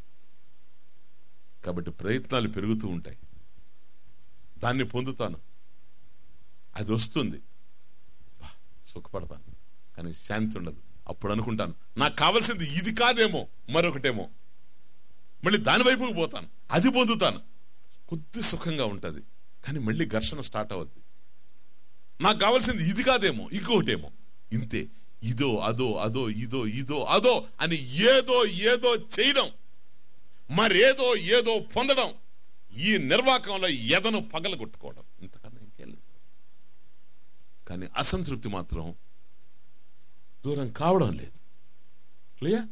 కాబట్టి ప్రయత్నాలు పెరుగుతూ ఉంటాయి దాన్ని పొందుతాను అది వస్తుంది బా, సుఖపడతాను కానీ శాంతి ఉండదు అప్పుడు అనుకుంటాను నాకు కావలసింది ఇది కాదేమో మరొకటేమో మళ్ళీ దాని వైపుకు పోతాను అది పొందుతాను కొద్ది సుఖంగా ఉంటది కానీ మళ్ళీ ఘర్షణ స్టార్ట్ అవుద్ది నాకు కావాల్సింది ఇది కాదేమో ఇంకొకటేమో ఇంతే ఇదో అదో అదో ఇదో ఇదో అదో అని ఏదో ఏదో చేయడం మరేదో ఏదో పొందడం ఈ నిర్వాకంలో ఎదను పగలగొట్టుకోవడం ఇంతకన్నా ఇంకేం లేదు కానీ అసంతృప్తి మాత్రం దూరం కావడం లేదు క్లియర్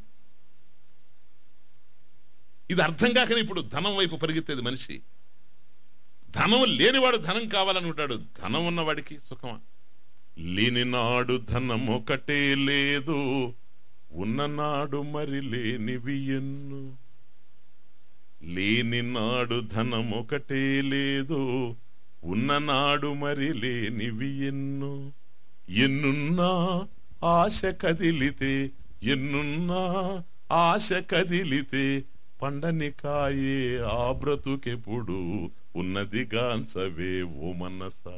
ఇది అర్థం కాకనే ఇప్పుడు ధనం వైపు పరిగెత్తేది మనిషి ధనం లేనివాడు ధనం కావాలనుకుంటాడు ధనం ఉన్నవాడికి సుఖమా లేనినాడు ధనం ఒకటే లేదు ఉన్ననాడు మరి లేనివి ఎన్ను లేనినాడు ధనం ఒకటే లేదు ఉన్ననాడు మరి లేనివి ఎన్ను ఎన్నున్నా ఆశ కదిలితే ఎన్నున్నా ఆశ కదిలితే పండని కాయే ఆ బ్రతుకెప్పుడు ఉన్నది గాంచవే ఓ మనసా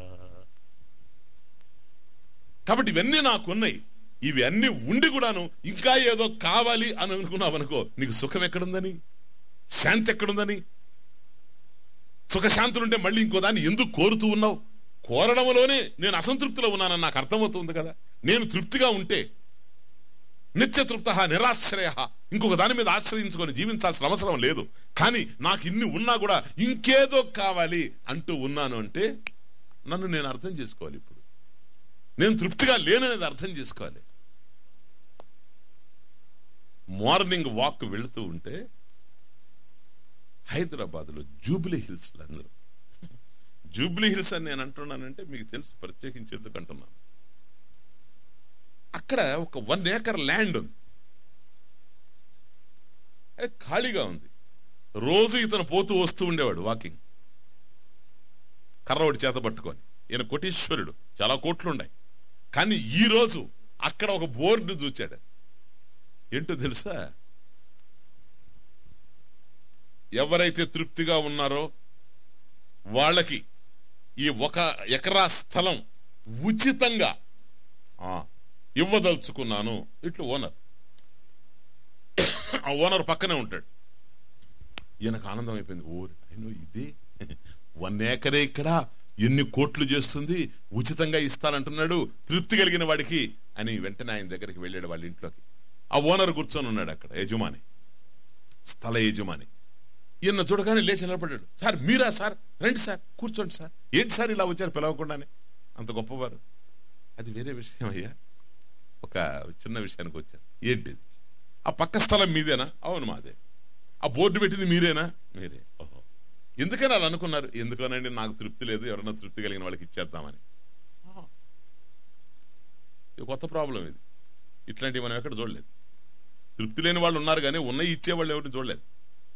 కాబట్టి ఇవన్నీ నాకున్నాయి ఇవి అన్ని ఉండి కూడాను ఇంకా ఏదో కావాలి అని అనుకున్నావు అనుకో నీకు సుఖం ఎక్కడుందని శాంతి ఎక్కడుందని సుఖశాంతులుంటే మళ్ళీ ఇంకో దాన్ని ఎందుకు కోరుతూ ఉన్నావు కోరడంలోనే నేను అసంతృప్తిలో ఉన్నానని నాకు అర్థమవుతుంది కదా నేను తృప్తిగా ఉంటే నిత్యతృప్త నిరాశ్రయ ఇంకొక దాని మీద ఆశ్రయించుకొని జీవించాల్సిన అవసరం లేదు కానీ నాకు ఇన్ని ఉన్నా కూడా ఇంకేదో కావాలి అంటూ ఉన్నాను అంటే నన్ను నేను అర్థం చేసుకోవాలి ఇప్పుడు నేను తృప్తిగా లేననేది అర్థం చేసుకోవాలి మార్నింగ్ వాక్ వెళుతూ ఉంటే హైదరాబాద్ లో జూబ్లీ హిల్స్ అందరూ జూబ్లీ హిల్స్ అని నేను అంటున్నానంటే మీకు తెలుసు ప్రత్యేకించి ఎందుకు అంటున్నాను అక్కడ ఒక వన్ ఏకర్ ల్యాండ్ ఉంది అది ఖాళీగా ఉంది రోజు ఇతను పోతూ వస్తూ ఉండేవాడు వాకింగ్ కర్ర ఒకటి చేత పట్టుకొని ఈయన కోటీశ్వరుడు చాలా కోట్లున్నాయి కానీ ఈ రోజు అక్కడ ఒక బోర్డు చూచాడు ఏంటో తెలుసా ఎవరైతే తృప్తిగా ఉన్నారో వాళ్ళకి ఈ ఒక ఎకరా స్థలం ఉచితంగా ఆ, ఇవ్వదలుచుకున్నాను ఇట్లు ఓనర్ ఆ ఓనర్ పక్కనే ఉంటాడు ఈయనకు ఆనందం అయిపోయింది ఓరి అయినో ఇదే వన్ ఏకరే ఇక్కడ ఎన్ని కోట్లు చేస్తుంది ఉచితంగా ఇస్తానంటున్నాడు తృప్తి కలిగిన వాడికి అని వెంటనే ఆయన దగ్గరికి వెళ్ళాడు వాళ్ళ ఇంట్లోకి ఆ ఓనర్ కూర్చొని ఉన్నాడు అక్కడ యజమాని స్థల యజమాని ఈయన చూడగానే లేచి నిలబడ్డాడు సార్ మీరా సార్ రండి సార్ కూర్చోండి సార్ ఏంటి సార్ ఇలా వచ్చారు పిలవకుండానే అంత గొప్పవారు అది వేరే విషయం అయ్యా ఒక చిన్న విషయానికి వచ్చాను ఏంటిది ఆ పక్క స్థలం మీదేనా అవును మాదే ఆ బోర్డు పెట్టింది మీరేనా మీరే ఓహో ఎందుకని అలా అనుకున్నారు ఎందుకనండి నాకు తృప్తి లేదు ఎవరైనా తృప్తి కలిగిన వాళ్ళకి ఇచ్చేద్దామని ఆహా. ఇది కొత్త ప్రాబ్లం ఇది ఇట్లాంటివి మనం ఎక్కడ చూడలేదు తృప్తి లేని వాళ్ళు ఉన్నారు కానీ ఉన్నాయి ఇచ్చేవాళ్ళు ఎవరిని చూడలేదు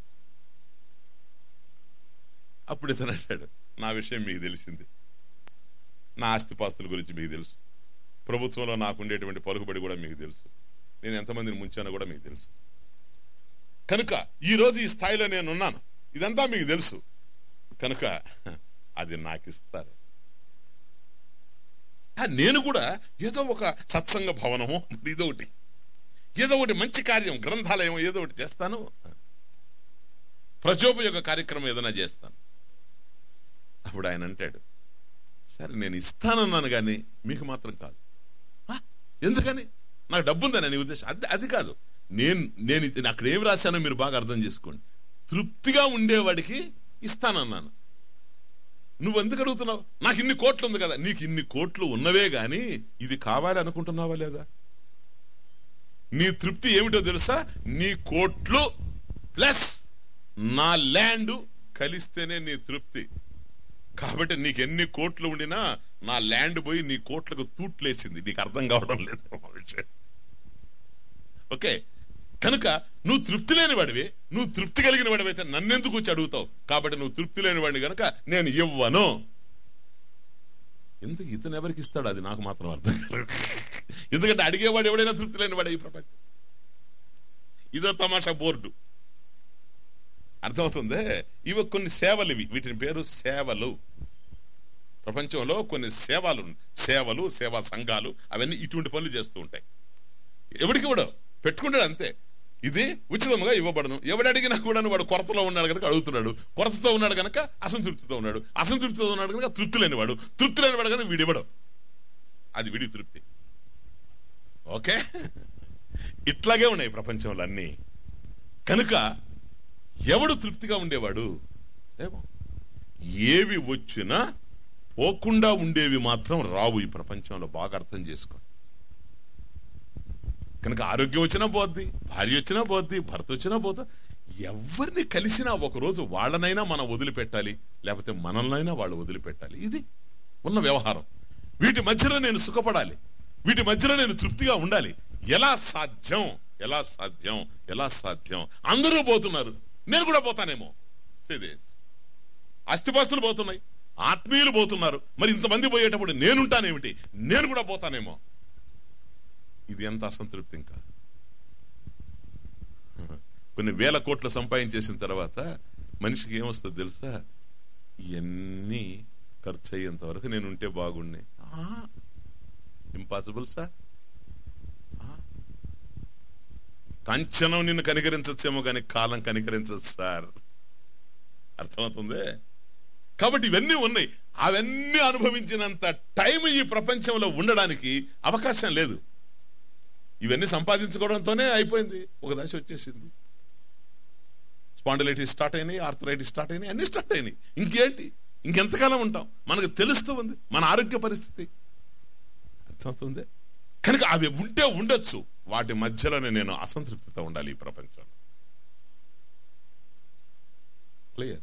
అప్పుడు ఇతను అంటాడు నా విషయం మీకు తెలిసింది నా ఆస్తిపాస్తుల గురించి మీకు తెలుసు ప్రభుత్వంలో నాకు ఉండేటువంటి పలుకుబడి కూడా మీకు తెలుసు నేను ఎంతమందిని ముంచానో కూడా మీకు తెలుసు కనుక ఈ రోజు ఈ స్థాయిలో నేను ఉన్నాను ఇదంతా మీకు తెలుసు కనుక అది నాకు ఇస్తారు ఆ, నేను కూడా ఏదో ఒక సత్సంగ భవనము మరి ఏదో ఒకటి ఏదో ఒకటి మంచి కార్యం గ్రంథాలయం ఏదో ఒకటి చేస్తాను ప్రజోపయోగ కార్యక్రమం ఏదైనా చేస్తాను అప్పుడు ఆయన అంటాడు సరే నేను ఇస్తానన్నాను కానీ మీకు మాత్రం కాదు "ఆ, ఎందుకని నాకు డబ్బు ఉందని నీ ఉద్దేశం అది అది కాదు నేను నేను ఇది- అక్కడ ఏం రాశానో మీరు బాగా అర్థం చేసుకోండి తృప్తిగా ఉండేవాడికి ఇస్తానన్నాను నువ్వు ఎందుకు అడుగుతున్నావు నాకు ఇన్ని కోట్లు ఉంది కదా నీకు ఇన్ని కోట్లు ఉన్నవే గాని ఇది కావాలి అనుకుంటున్నావా లేదా నీ తృప్తి ఏమిటో తెలుసా నీ కోట్లు ప్లస్ నా ల్యాండ్ కలిస్తేనే నీ తృప్తి కాబట్టి నీకు ఎన్ని కోట్లు ఉండినా నా ల్యాండ్ పోయి నీ కోట్లకు తూట్లేసింది నీకు అర్థం కావడం లేదు ఆ విషయం. ఓకే కనుక నువ్వు తృప్తి లేని వాడివి నువ్వు తృప్తి కలిగిన వాడివి అయితే నన్నెందుకు వచ్చి అడుగుతావు కాబట్టి నువ్వు తృప్తి లేని వాడిని కనుక నేను ఇవ్వను ఎందుకు ఇతను ఎవరికి ఇస్తాడు అది నాకు మాత్రం అర్థం కాదు ఎందుకంటే అడిగేవాడు ఎవడైనా తృప్తి లేని వాడు ఈ ప్రపంచం ఇదో తమాషా బోర్డు అర్థమవుతుంది ఇవి కొన్ని సేవలు ఇవి వీటిని పేరు సేవలు ప్రపంచంలో కొన్ని సేవలు ఉన్- సేవలు సేవా సంఘాలు అవన్నీ ఇటువంటి పనులు చేస్తూ ఉంటాయి ఎవడికి కూడా పెట్టుకుంటాడు అంతే ఇది ఉచితంగా ఇవ్వబడను ఎవడు అడిగినా కూడా వాడు కొరతలో ఉన్నాడు కనుక అడుగుతున్నాడు కొరతతో ఉన్నాడు కనుక అసంతృప్తితో ఉన్నాడు అసంతృప్తితో ఉన్నాడు కనుక తృప్తి లేనివాడు తృప్తి లేనివాడు కనుక వీడు ఇవ్వడం అది వీడి తృప్తి ఓకే ఇట్లాగే ఉన్నాయి ప్రపంచంలో అన్నీ కనుక ఎవడు తృప్తిగా ఉండేవాడు ఏమో ఏవి వచ్చినా పోకుండా ఉండేవి మాత్రం రావు ఈ ప్రపంచంలో బాగా అర్థం చేసుకో కనుక ఆరోగ్యం వచ్చినా పోద్ది భార్య వచ్చినా పోద్ది భర్త వచ్చినా పోతా ఎవరిని కలిసినా ఒకరోజు వాళ్ళనైనా మనం వదిలిపెట్టాలి లేకపోతే మనల్నైనా వాళ్ళు వదిలిపెట్టాలి ఇది ఉన్న వ్యవహారం వీటి మధ్యలో నేను సుఖపడాలి వీటి మధ్యలో నేను తృప్తిగా ఉండాలి ఎలా సాధ్యం ఎలా సాధ్యం ఎలా సాధ్యం అందరూ పోతున్నారు నేను కూడా పోతానేమో సేదేస్ అస్థిపాస్తులు పోతున్నాయి ఆత్మీయులు పోతున్నారు మరి ఇంతమంది పోయేటప్పుడు నేనుంటానేమిటి నేను కూడా పోతానేమో ఇది ఎంత అసంతృప్తి ఇంకా కొన్ని వేల కోట్లు సంపాదించేసిన తర్వాత మనిషికి ఏమొస్తుంది తెలుసా ఇవన్నీ ఖర్చు అయ్యేంత వరకు నేను ఉంటే బాగుండే ఇంపాసిబుల్ సార్ కంచనం నిన్ను కనికరించచ్చేమో కానీ కాలం కనికరించదు సార్ అర్థమవుతుంది కాబట్టి ఇవన్నీ ఉన్నాయి అవన్నీ అనుభవించినంత టైం ఈ ప్రపంచంలో ఉండడానికి అవకాశం లేదు ఇవన్నీ సంపాదించుకోవడంతోనే అయిపోయింది ఒక దశ వచ్చేసింది స్పాండిలైటిస్ స్టార్ట్ అయినాయి ఆర్థరైటిస్ స్టార్ట్ అయినాయి అన్ని స్టార్ట్ అయినాయి ఇంకేంటి ఇంకెంతకాలం ఉంటాం మనకు తెలుస్తూ ఉంది మన ఆరోగ్య పరిస్థితి అర్థమవుతుంది కనుక అవి ఉంటే ఉండొచ్చు వాటి మధ్యలోనే నేను అసంతృప్తితో ఉండాలి ఈ ప్రపంచంలో క్లియర్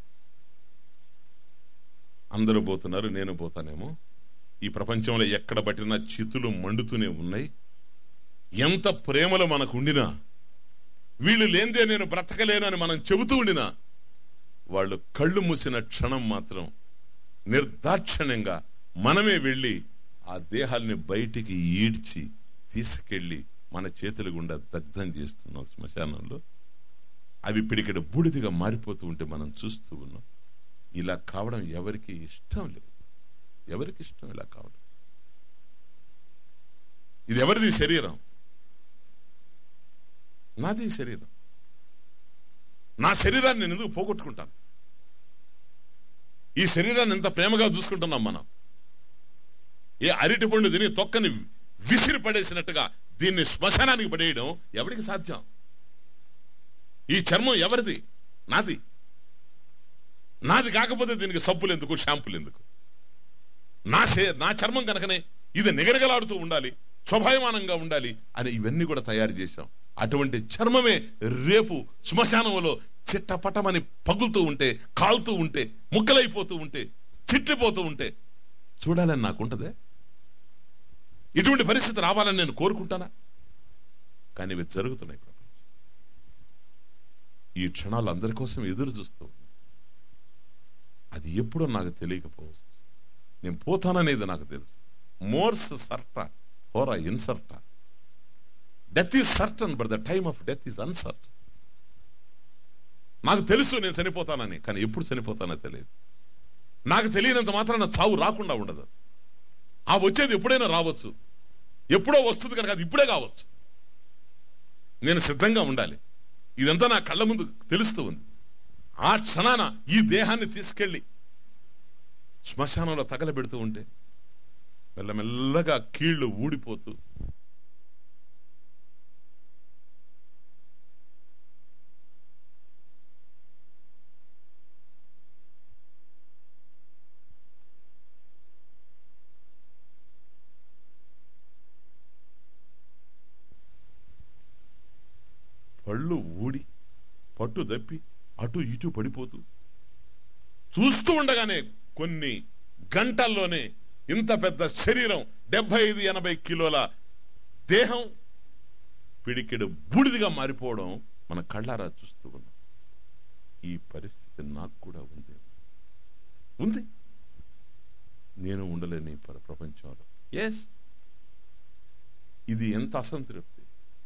అందరూ పోతున్నారు నేను పోతానేమో ఈ ప్రపంచంలో ఎక్కడ పట్టినా చితులు మండుతూనే ఉన్నాయి ఎంత ప్రేమలో మనకు ఉండినా వీళ్ళు లేందే నేను బ్రతకలేనని మనం చెబుతూ ఉండినా వాళ్ళు కళ్ళు మూసిన క్షణం మాత్రం నిర్దాక్షిణ్యంగా మనమే వెళ్ళి ఆ దేహాల్ని బయటికి ఈడ్చి తీసుకెళ్లి మన చేతుల గుండా దగ్ధం చేస్తున్నాం శ్మశానంలో అవి పిడికెడ బూడిదిగా మారిపోతూ ఉంటే మనం చూస్తూ ఉన్నాం ఇలా కావడం ఎవరికి ఇష్టం లేదు ఎవరికి ఇష్టం ఇలా కావడం ఇది ఎవరిది శరీరం నాది శరీరం నా శరీరాన్ని నేను ఎందుకు పోగొట్టుకుంటాను ఈ శరీరాన్ని ఎంత ప్రేమగా చూసుకుంటున్నాం మనం ఏ అరటి పండు తిని తొక్కని విసిరి పడేసినట్టుగా దీన్ని శ్మశానానికి పడేయడం ఎవరికి సాధ్యం ఈ చర్మం ఎవరిది నాది నాది కాకపోతే దీనికి సబ్బులు ఎందుకు షాంపులు ఎందుకు నా శే- నా చర్మం కనుకనే ఇది నిగరగలాడుతూ ఉండాలి స్వభాయమానంగా ఉండాలి అని ఇవన్నీ కూడా తయారు చేశాం అటువంటి చర్మమే రేపు శ్మశానంలో చిట్టపటమని పగులుతూ ఉంటే కాలుతూ ఉంటే ముక్కలైపోతూ ఉంటే చిట్లిపోతూ ఉంటే చూడాలని నాకుంటదే ఇటువంటి పరిస్థితి రావాలని నేను కోరుకుంటానా కానీ ఇవి జరుగుతున్నాయి ప్రపంచం ఈ క్షణాలు అందరి కోసం ఎదురు చూస్తూ ఉన్నాయి. అది ఎప్పుడో నాకు తెలియకపోవచ్చు నేను పోతాననేది నాకు తెలుసు మోర్స్ సర్ట హోరా ఇన్సర్ట death is certain but the time of death is uncertain నాకు తెలుసు నేను చనిపోతానని కానీ ఎప్పుడు చనిపోతానో తెలియదు నాకు తెలియనంత మాత్రాన చావు రాకుండా ఉండదు ఆ వచ్చేది ఎప్పుడైనా రావచ్చు ఎప్పుడో వస్తుంది కనుక అది ఇప్పుడే కావచ్చు నేను సిద్ధంగా ఉండాలి ఇదంతా నా కళ్ళ ముందు తెలుస్తూ ఉంది ఆ క్షణాన ఈ దేహాన్ని తీసుకెళ్లి శ్మశానంలో తగలబెడుతూ ఉంటే మెల్లమెల్లగా కీళ్లు ఊడిపోతూ పళ్ళు ఊడి పట్టు దప్పి అటు ఇటు పడిపోతూ చూస్తూ ఉండగానే కొన్ని గంటల్లోనే ఇంత పెద్ద శరీరం డెబ్బై ఐదు ఎనభై కిలోల దేహం పిడికెడు బూడిదిగా మారిపోవడం మన కళ్ళారా చూస్తూ ఉన్నాం ఈ పరిస్థితి నాకు కూడా ఉంది ఉంది నేను ఉండలేని ఈ ప్ర- ప్రపంచంలో ఎస్ ఇది ఎంత అసంతృప్తి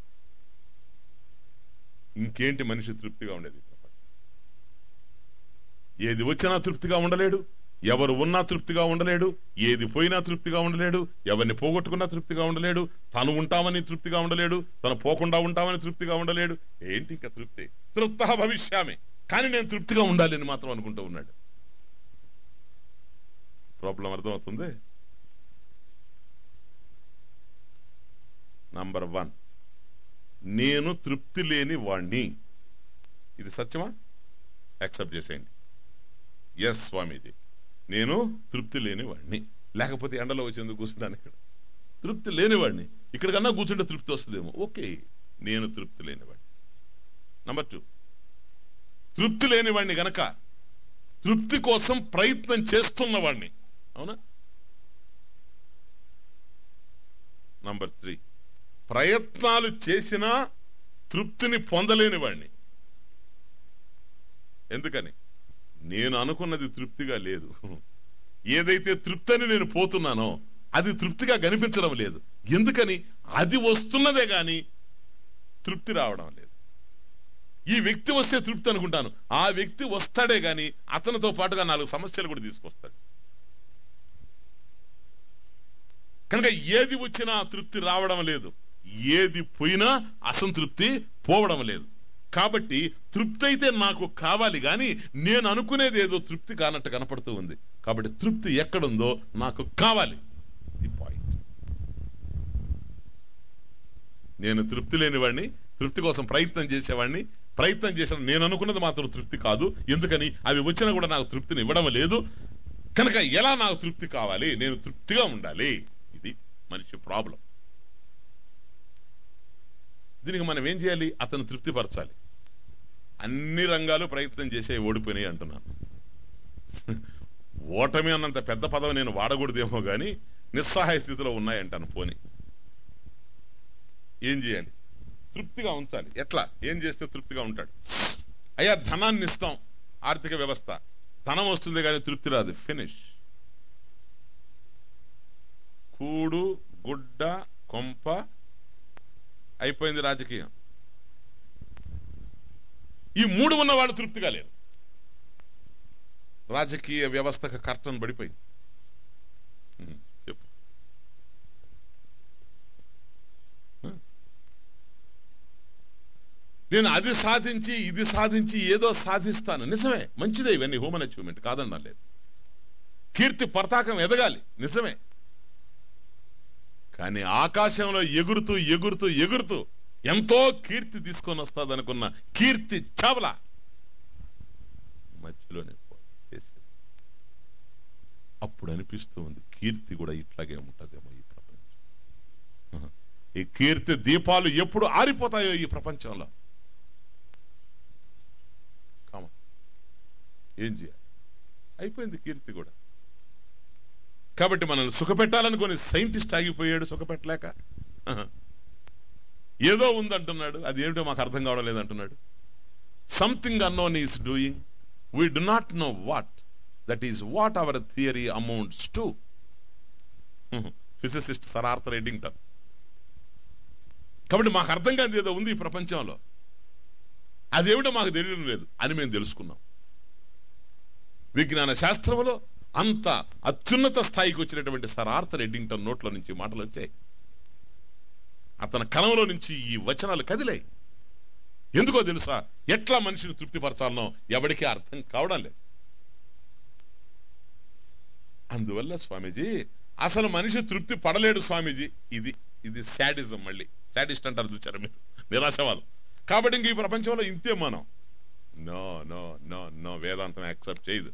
ఇంకేంటి మనిషి తృప్తిగా ఉండేది ఈ ప్రపంచం ఏది వచ్చినా తృప్తిగా ఉండలేడు ఎవరు ఉన్నా తృప్తిగా ఉండలేడు ఏది పోయినా తృప్తిగా ఉండలేడు ఎవరిని పోగొట్టుకున్నా తృప్తిగా ఉండలేడు తను ఉంటామని తృప్తిగా ఉండలేడు తను పోకుండా ఉంటామని తృప్తిగా ఉండలేడు ఏంటి ఇంకా తృప్తి తృప్త భవిష్యామి కానీ నేను తృప్తిగా ఉండాలి అని మాత్రం అనుకుంటూ ఉన్నాడు ప్రాబ్లం అర్థమవుతుంది నంబర్ వన్ నేను తృప్తి లేని వాణ్ణి ఇది సత్యమా యాక్సెప్ట్ చేసేయండి ఎస్ స్వామీజీ నేను తృప్తి లేని వాడిని లేకపోతే ఎండలో వచ్చేందుకు కూర్చుంటాను ఇక్కడ తృప్తి లేనివాడిని ఇక్కడ కన్నా కూర్చుంటే తృప్తి వస్తుందేమో ఓకే నేను తృప్తి లేనివాడిని నంబర్ టూ తృప్తి లేనివాడిని గనక తృప్తి కోసం ప్రయత్నం చేస్తున్నవాడిని అవునా నంబర్ త్రీ ప్రయత్నాలు చేసినా తృప్తిని పొందలేని వాడిని ఎందుకని నేను అనుకున్నది తృప్తిగా లేదు ఏదైతే తృప్తి అని నేను పోతున్నానో అది తృప్తిగా కనిపించడం లేదు ఎందుకని అది వస్తున్నదే గాని తృప్తి రావడం లేదు ఈ వ్యక్తి వస్తే తృప్తి అనుకుంటాను ఆ వ్యక్తి వస్తాడే గాని అతనితో పాటుగా నాలుగు సమస్యలు కూడా తీసుకొస్తాడు కనుక ఏది వచ్చినా తృప్తి రావడం లేదు ఏది పోయినా అసంతృప్తి పోవడం లేదు కాబట్టి తృప్తి అయితే నాకు కావాలి గాని నేను అనుకునేది ఏదో తృప్తి కానట్టు కనపడుతూ ఉంది కాబట్టి తృప్తి ఎక్కడుందో నాకు కావాలి ది పాయింట్ నేను తృప్తి లేనివాడిని తృప్తి కోసం ప్రయత్నం చేసేవాడిని ప్రయత్నం చేసిన నేను అనుకున్నది మాత్రం తృప్తి కాదు ఎందుకని అవి వచ్చినా కూడా నాకు తృప్తిని ఇవ్వడం లేదు కనుక ఎలా నాకు తృప్తి కావాలి నేను తృప్తిగా ఉండాలి ఇది మనిషి ప్రాబ్లం దీనికి మనం ఏం చేయాలి అతను తృప్తిపరచాలి అన్ని రంగాలు ప్రయత్నం చేసే ఓడిపోయినాయి అంటున్నాను ఓటమి అన్నంత పెద్ద పదవి నేను వాడకూడదేమో గాని నిస్సహాయ స్థితిలో ఉన్నాయంటాను పోని ఏం చేయాలి తృప్తిగా ఉంచాలి ఎట్లా ఏం చేస్తే తృప్తిగా ఉంటాడు అయ్యా ధనాన్ని ఇస్తాం ఆర్థిక వ్యవస్థ ధనం వస్తుంది కానీ తృప్తి రాదు ఫినిష్ కూడు గుడ్డ కొంప అయిపోయింది రాజకీయం ఈ మూడు ఉన్న వాళ్ళు తృప్తిగా లేరు రాజకీయ వ్యవస్థకు కర్టన్ పడిపోయింది ఉహు, చెప్పు ఉ. నేను అది సాధించి ఇది సాధించి ఏదో సాధిస్తాను నిజమే మంచిదే ఇవన్నీ హ్యూమన్ అచీవ్మెంట్ కాదన్నా లేదు కీర్తి పతాకం ఎదగాలి నిజమే కానీ ఆకాశంలో ఎగురుతూ ఎగురుతూ ఎగురుతూ ఎంతో కీర్తి తీసుకొని వస్తుంది అనుకున్న కీర్తి చావల మధ్యలోనే పోయి చేసేది అప్పుడు అనిపిస్తూ ఉంది కీర్తి కూడా ఇట్లాగే ఉంటదేమో ఈ ప్రపంచం ఆహా. ఈ కీర్తి దీపాలు ఎప్పుడు ఆరిపోతాయో ఈ ప్రపంచంలో కామ ఏం చేయాలి అయిపోయింది కీర్తి కూడా కాబట్టి మనల్ని సుఖపెట్టాలనుకుని సైంటిస్ట్ ఆగిపోయాడు సుఖపెట్టలేక ఆహా. ఏదో ఉందంటున్నాడు అది ఏమిటో మాకు అర్థం కావడం లేదంటున్నాడు something unknown is doing we do not know what that is what our theory amounts to physicist Sir Arthur Eddington కాబట్టి మాకు అర్థం కాదు ఏదో ఉంది ఈ ప్రపంచంలో అదేమిటో మాకు తెలియడం లేదు అని మేము తెలుసుకున్నాం విజ్ఞాన శాస్త్రంలో అంత అత్యున్నత స్థాయికి వచ్చినటువంటి సర్ ఆర్థర్ ఎడ్డింగ్టన్ నోట్ల నుంచి మాటలు వచ్చాయి అతని కలంలో నుంచి ఈ వచనాలు కదిలాయి ఎందుకో తెలుసా ఎట్లా మనిషిని తృప్తిపరచాలనో ఎవరికీ అర్థం కావడం లేదు అందువల్ల స్వామీజీ అసలు మనిషి తృప్తి పడలేడు స్వామీజీ ఇది ఇది శాడిజం మళ్ళీ శాడిస్ట్ అంటారు చూచారు మీరు నిరాశవాదం కాబట్టి ఇంక ఈ ప్రపంచంలో ఇంతే మనం నో నో నో నో వేదాంతం యాక్సెప్ట్ చేయదు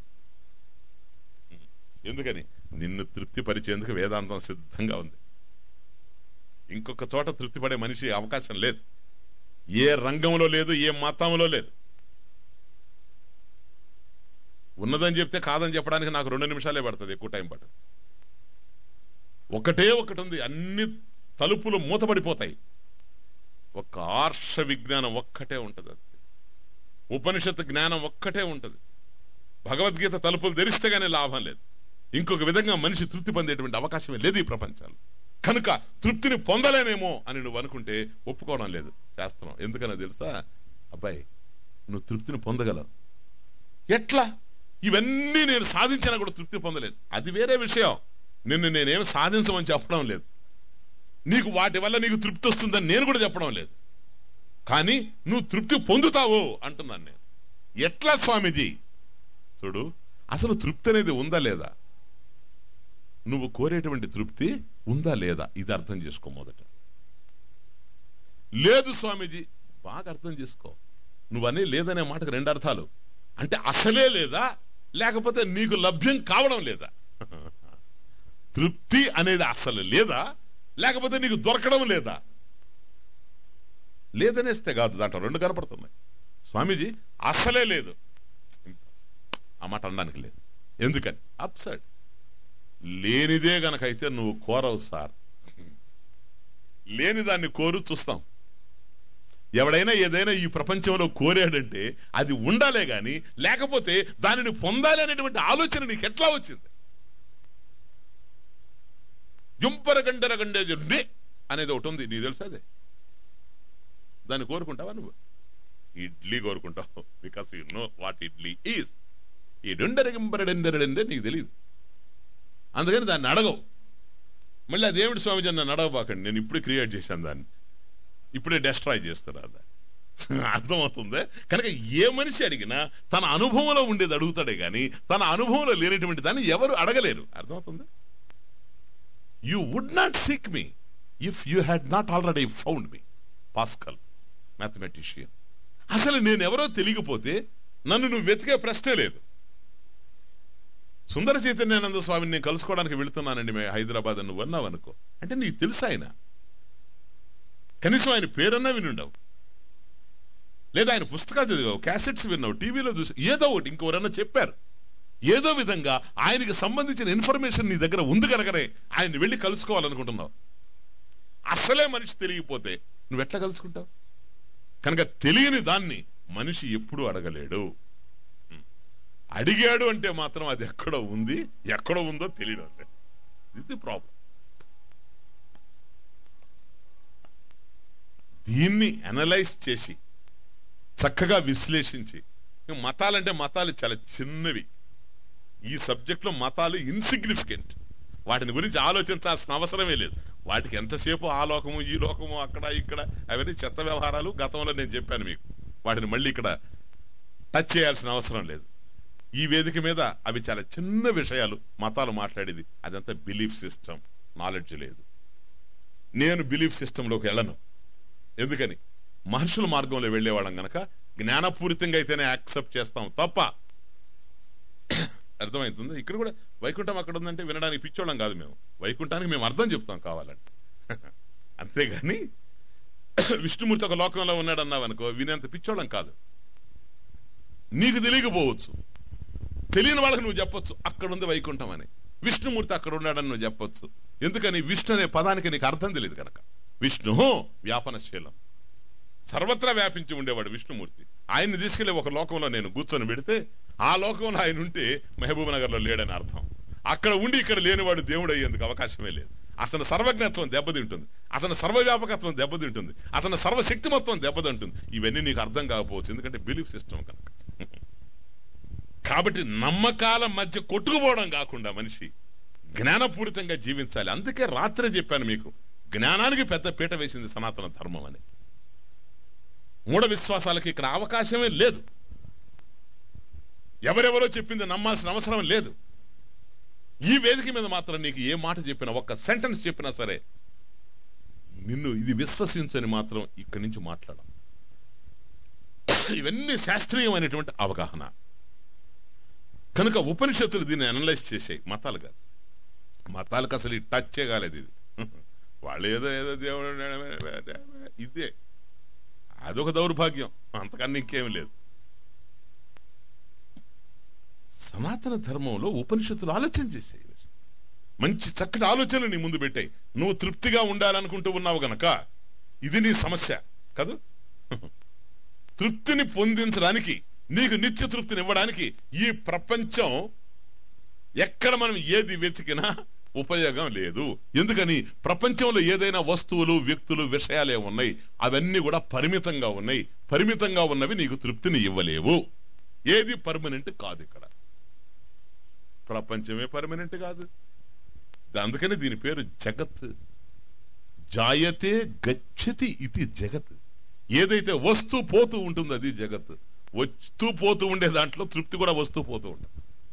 ఎందుకని నిన్ను తృప్తి పరిచేందుకు వేదాంతం సిద్ధంగా ఉంది ఇంకొక చోట తృప్తి పడే మనిషి అవకాశం లేదు ఏ రంగంలో లేదు ఏ మతంలో లేదు ఉన్నదని చెప్తే కాదని చెప్పడానికి నాకు రెండు నిమిషాలే పడుతుంది ఎక్కువ టైం పడుతుంది ఒకటే ఒకటి ఉంది అన్ని తలుపులు మూతపడిపోతాయి ఒక ఆర్ష విజ్ఞానం ఒక్కటే ఉంటది అది ఉపనిషత్తు జ్ఞానం ఒక్కటే ఉంటది భగవద్గీత తలుపులు తెరిస్తే గానీ లాభం లేదు ఇంకొక విధంగా మనిషి తృప్తి పొందేటువంటి అవకాశమే లేదు ఈ ప్రపంచాలు కనుక తృప్తిని పొందలేనేమో అని నువ్వు అనుకుంటే ఒప్పుకోవడం లేదు శాస్త్రం ఎందుకనో తెలుసా అబ్బాయి నువ్వు తృప్తిని పొందగలవు ఎట్లా ఇవన్నీ నేను సాధించినా కూడా తృప్తి పొందలేదు అది వేరే విషయం నిన్ను నేనేం సాధించమని చెప్పడం లేదు నీకు వాటి వల్ల నీకు తృప్తి వస్తుందని నేను కూడా చెప్పడం లేదు కానీ నువ్వు తృప్తి పొందుతావు అంటున్నాను నేను ఎట్లా స్వామీజీ చూడు అసలు తృప్తి అనేది ఉందా లేదా నువ్వు కోరేటువంటి తృప్తి ఉందా లేదా ఇది అర్థం చేసుకో మొదట లేదు స్వామీజీ బాగా అర్థం చేసుకో నువ్వనే లేదనే మాటకు రెండు అర్థాలు అంటే అసలే లేదా లేకపోతే నీకు లభ్యం కావడం లేదా తృప్తి అనేది అసలు లేదా లేకపోతే నీకు దొరకడం లేదా లేదనేస్తే కాదు దాంట్లో రెండు కనపడుతున్నాయి స్వామీజీ అసలే లేదు ఆ మాట అనడానికి లేదు ఎందుకని అప్సైడ్ లేనిదే గనకైతే నువ్వు కోరవు సార్ లేని దాన్ని కోరు చూస్తాం ఎవడైనా ఏదైనా ఈ ప్రపంచంలో కోరాడంటే అది ఉండాలే గాని లేకపోతే దానిని పొందాలి అనేటువంటి ఆలోచన నీకు ఎట్లా వచ్చింది జుంపర గండర గండే జుండే అనేది ఒకటి ఉంది నీకు తెలుసా అదే దాన్ని కోరుకుంటావా నువ్వు ఇడ్లీ కోరుకుంటావు because you know what idli is ఈ డొండర గింపర డెండరడండే నీకు తెలియదు అందుకని దాన్ని అడగవు మళ్ళీ అదేమిటి స్వామిజీ నన్ను అడగబాకండి నేను ఇప్పుడే క్రియేట్ చేశాను దాన్ని ఇప్పుడే డెస్ట్రాయ్ చేస్తున్నా దాన్ని అర్థమవుతుంది కనుక ఏ మనిషి అడిగినా తన అనుభవంలో ఉండేది అడుగుతాడే గాని తన అనుభవంలో లేనటువంటి దాన్ని ఎవరు అడగలేరు అర్థమవుతుంది you would not seek me if you had not already found me Pascal mathematician అసలు నేను ఎవరో తెలియకపోతే నన్ను నువ్వు వెతికే ప్రశ్నే లేదు సుందర చైతన్యానంద స్వామిని నేను కలుసుకోవడానికి వెళుతున్నానండి మే హైదరాబాద్ అని నువ్వు అన్నావు అనుకో అంటే నీకు తెలుసు ఆయన కనీసం ఆయన పేరన్నా వినుండవు లేదా ఆయన పుస్తకాలు చదివావు క్యాసెట్స్ విన్నావు టీవీలో చూసి ఏదో ఒకటి ఇంకెవరన్నా చెప్పారు ఏదో విధంగా ఆయనకి సంబంధించిన ఇన్ఫర్మేషన్ నీ దగ్గర ఉంది కనుకనే ఆయన వెళ్ళి కలుసుకోవాలనుకుంటున్నావు అసలే మనిషి తెలియకపోతే నువ్వు ఎట్లా కలుసుకుంటావు కనుక తెలియని దాన్ని మనిషి ఎప్పుడు అడగలేడు అడిగాడు అంటే మాత్రం అది ఎక్కడో ఉంది ఎక్కడో ఉందో తెలియడం లేదు ఇది ప్రాబ్లం దీన్ని అనలైజ్ చేసి చక్కగా విశ్లేషించి మతాలంటే మతాలు చాలా చిన్నవి ఈ సబ్జెక్ట్ లో మతాలు ఇన్సిగ్నిఫికెంట్ వాటిని గురించి ఆలోచించాల్సిన అవసరమే లేదు వాటికి ఎంతసేపు ఆ లోకము ఈ లోకము అక్కడ ఇక్కడ అవన్నీ చెత్త వ్యవహారాలు గతంలో నేను చెప్పాను మీకు వాటిని మళ్ళీ ఇక్కడ టచ్ చేయాల్సిన అవసరం లేదు ఈ వేదిక మీద అవి చాలా చిన్న విషయాలు మతాలు మాట్లాడేది అదంతా బిలీఫ్ సిస్టమ్ నాలెడ్జ్ లేదు నేను బిలీఫ్ సిస్టంలోకి వెళ్ళను ఎందుకని మహర్షుల మార్గంలో వెళ్లేవాళ్ళం గనక జ్ఞానపూరితంగా అయితేనే యాక్సెప్ట్ చేస్తాం తప్ప అర్థమవుతుంది ఇక్కడ కూడా వైకుంఠం అక్కడ ఉందంటే వినడానికి పిచ్చోళ్ళం కాదు మేము వైకుంఠానికి మేము అర్థం చెప్తాం కావాలంటే అంతేగాని విష్ణుమూర్తి ఒక లోకంలో ఉన్నాడు అన్నావు అనుకో వినేంత పిచ్చోళ్ళం కాదు నీకు తెలియకపోవచ్చు తెలియని వాళ్ళకి నువ్వు చెప్పొచ్చు అక్కడ ఉంది వైకుంఠం అని విష్ణుమూర్తి అక్కడ ఉన్నాడని నువ్వు చెప్పొచ్చు ఎందుకని విష్ణు అనే పదానికి నీకు అర్థం తెలియదు కనుక విష్ణు వ్యాపనశీలం సర్వత్రా వ్యాపించి ఉండేవాడు విష్ణుమూర్తి ఆయన్ని తీసుకెళ్లి ఒక లోకంలో నేను కూర్చొని పెడితే ఆ లోకంలో ఆయన ఉంటే మహబూబ్ నగర్ లో లేడని అర్థం అక్కడ ఉండి ఇక్కడ లేనివాడు దేవుడు అయ్యేందుకు అవకాశమే లేదు అతని సర్వజ్ఞత్వం దెబ్బతింటుంది అతని సర్వవ్యాపకత్వం దెబ్బతింటుంది అతని సర్వశక్తిమత్వం దెబ్బతింటుంది ఇవన్నీ నీకు అర్థం కాకపోవచ్చు ఎందుకంటే బిలీఫ్ సిస్టమ్ కనుక కాబట్టి నమ్మకాల మధ్య కొట్టుకుపోవడం కాకుండా మనిషి జ్ఞానపూరితంగా జీవించాలి అందుకే రాత్రే చెప్పాను మీకు జ్ఞానానికి పెద్ద పీట వేసింది సనాతన ధర్మం అని మూఢ విశ్వాసాలకి ఇక్కడ అవకాశమే లేదు ఎవరెవరో చెప్పింది నమ్మాల్సిన అవసరం లేదు ఈ వేదిక మీద మాత్రం నీకు ఏ మాట చెప్పినా ఒక్క సెంటెన్స్ చెప్పినా సరే నిన్ను ఇది విశ్వసించని మాత్రం ఇక్కడి నుంచి మాట్లాడాం ఇవన్నీ శాస్త్రీయమైనటువంటి అవగాహన కనుక ఉపనిషత్తులు దీన్ని అనలైజ్ చేసాయి మతాలు కాదు మతాలకు అసలు ఈ టచ్ చేయగలేదు ఇది వాళ్ళు ఏదో ఏదో దేవుడు ఇదే అదొక దౌర్భాగ్యం అంతకన్నా ఇంకేం లేదు సనాతన ధర్మంలో ఉపనిషత్తులు ఆలోచన చేసాయి మంచి చక్కటి ఆలోచనలు నీ ముందు పెట్టాయి నువ్వు తృప్తిగా ఉండాలనుకుంటూ ఉన్నావు గనక ఇది నీ సమస్య కాదు తృప్తిని పొందించడానికి నీకు నిత్య తృప్తిని ఇవ్వడానికి ఈ ప్రపంచం ఎక్కడ మనం ఏది వెతికినా ఉపయోగం లేదు ఎందుకని ప్రపంచంలో ఏదైనా వస్తువులు వ్యక్తులు విషయాలే ఉన్నాయి అవన్నీ కూడా పరిమితంగా ఉన్నాయి పరిమితంగా ఉన్నవి నీకు తృప్తిని ఇవ్వలేవు ఏది పర్మనెంట్ కాదు ఇక్కడ ప్రపంచమే పర్మనెంట్ కాదు అందుకని దీని పేరు జగత్ జాయతే గచ్చతి ఇది జగత్ ఏదైతే వస్తూ పోతూ ఉంటుందో అది జగత్ వస్తూ పోతూ ఉండే దాంట్లో తృప్తి కూడా వస్తూ పోతూ ఉంటుంది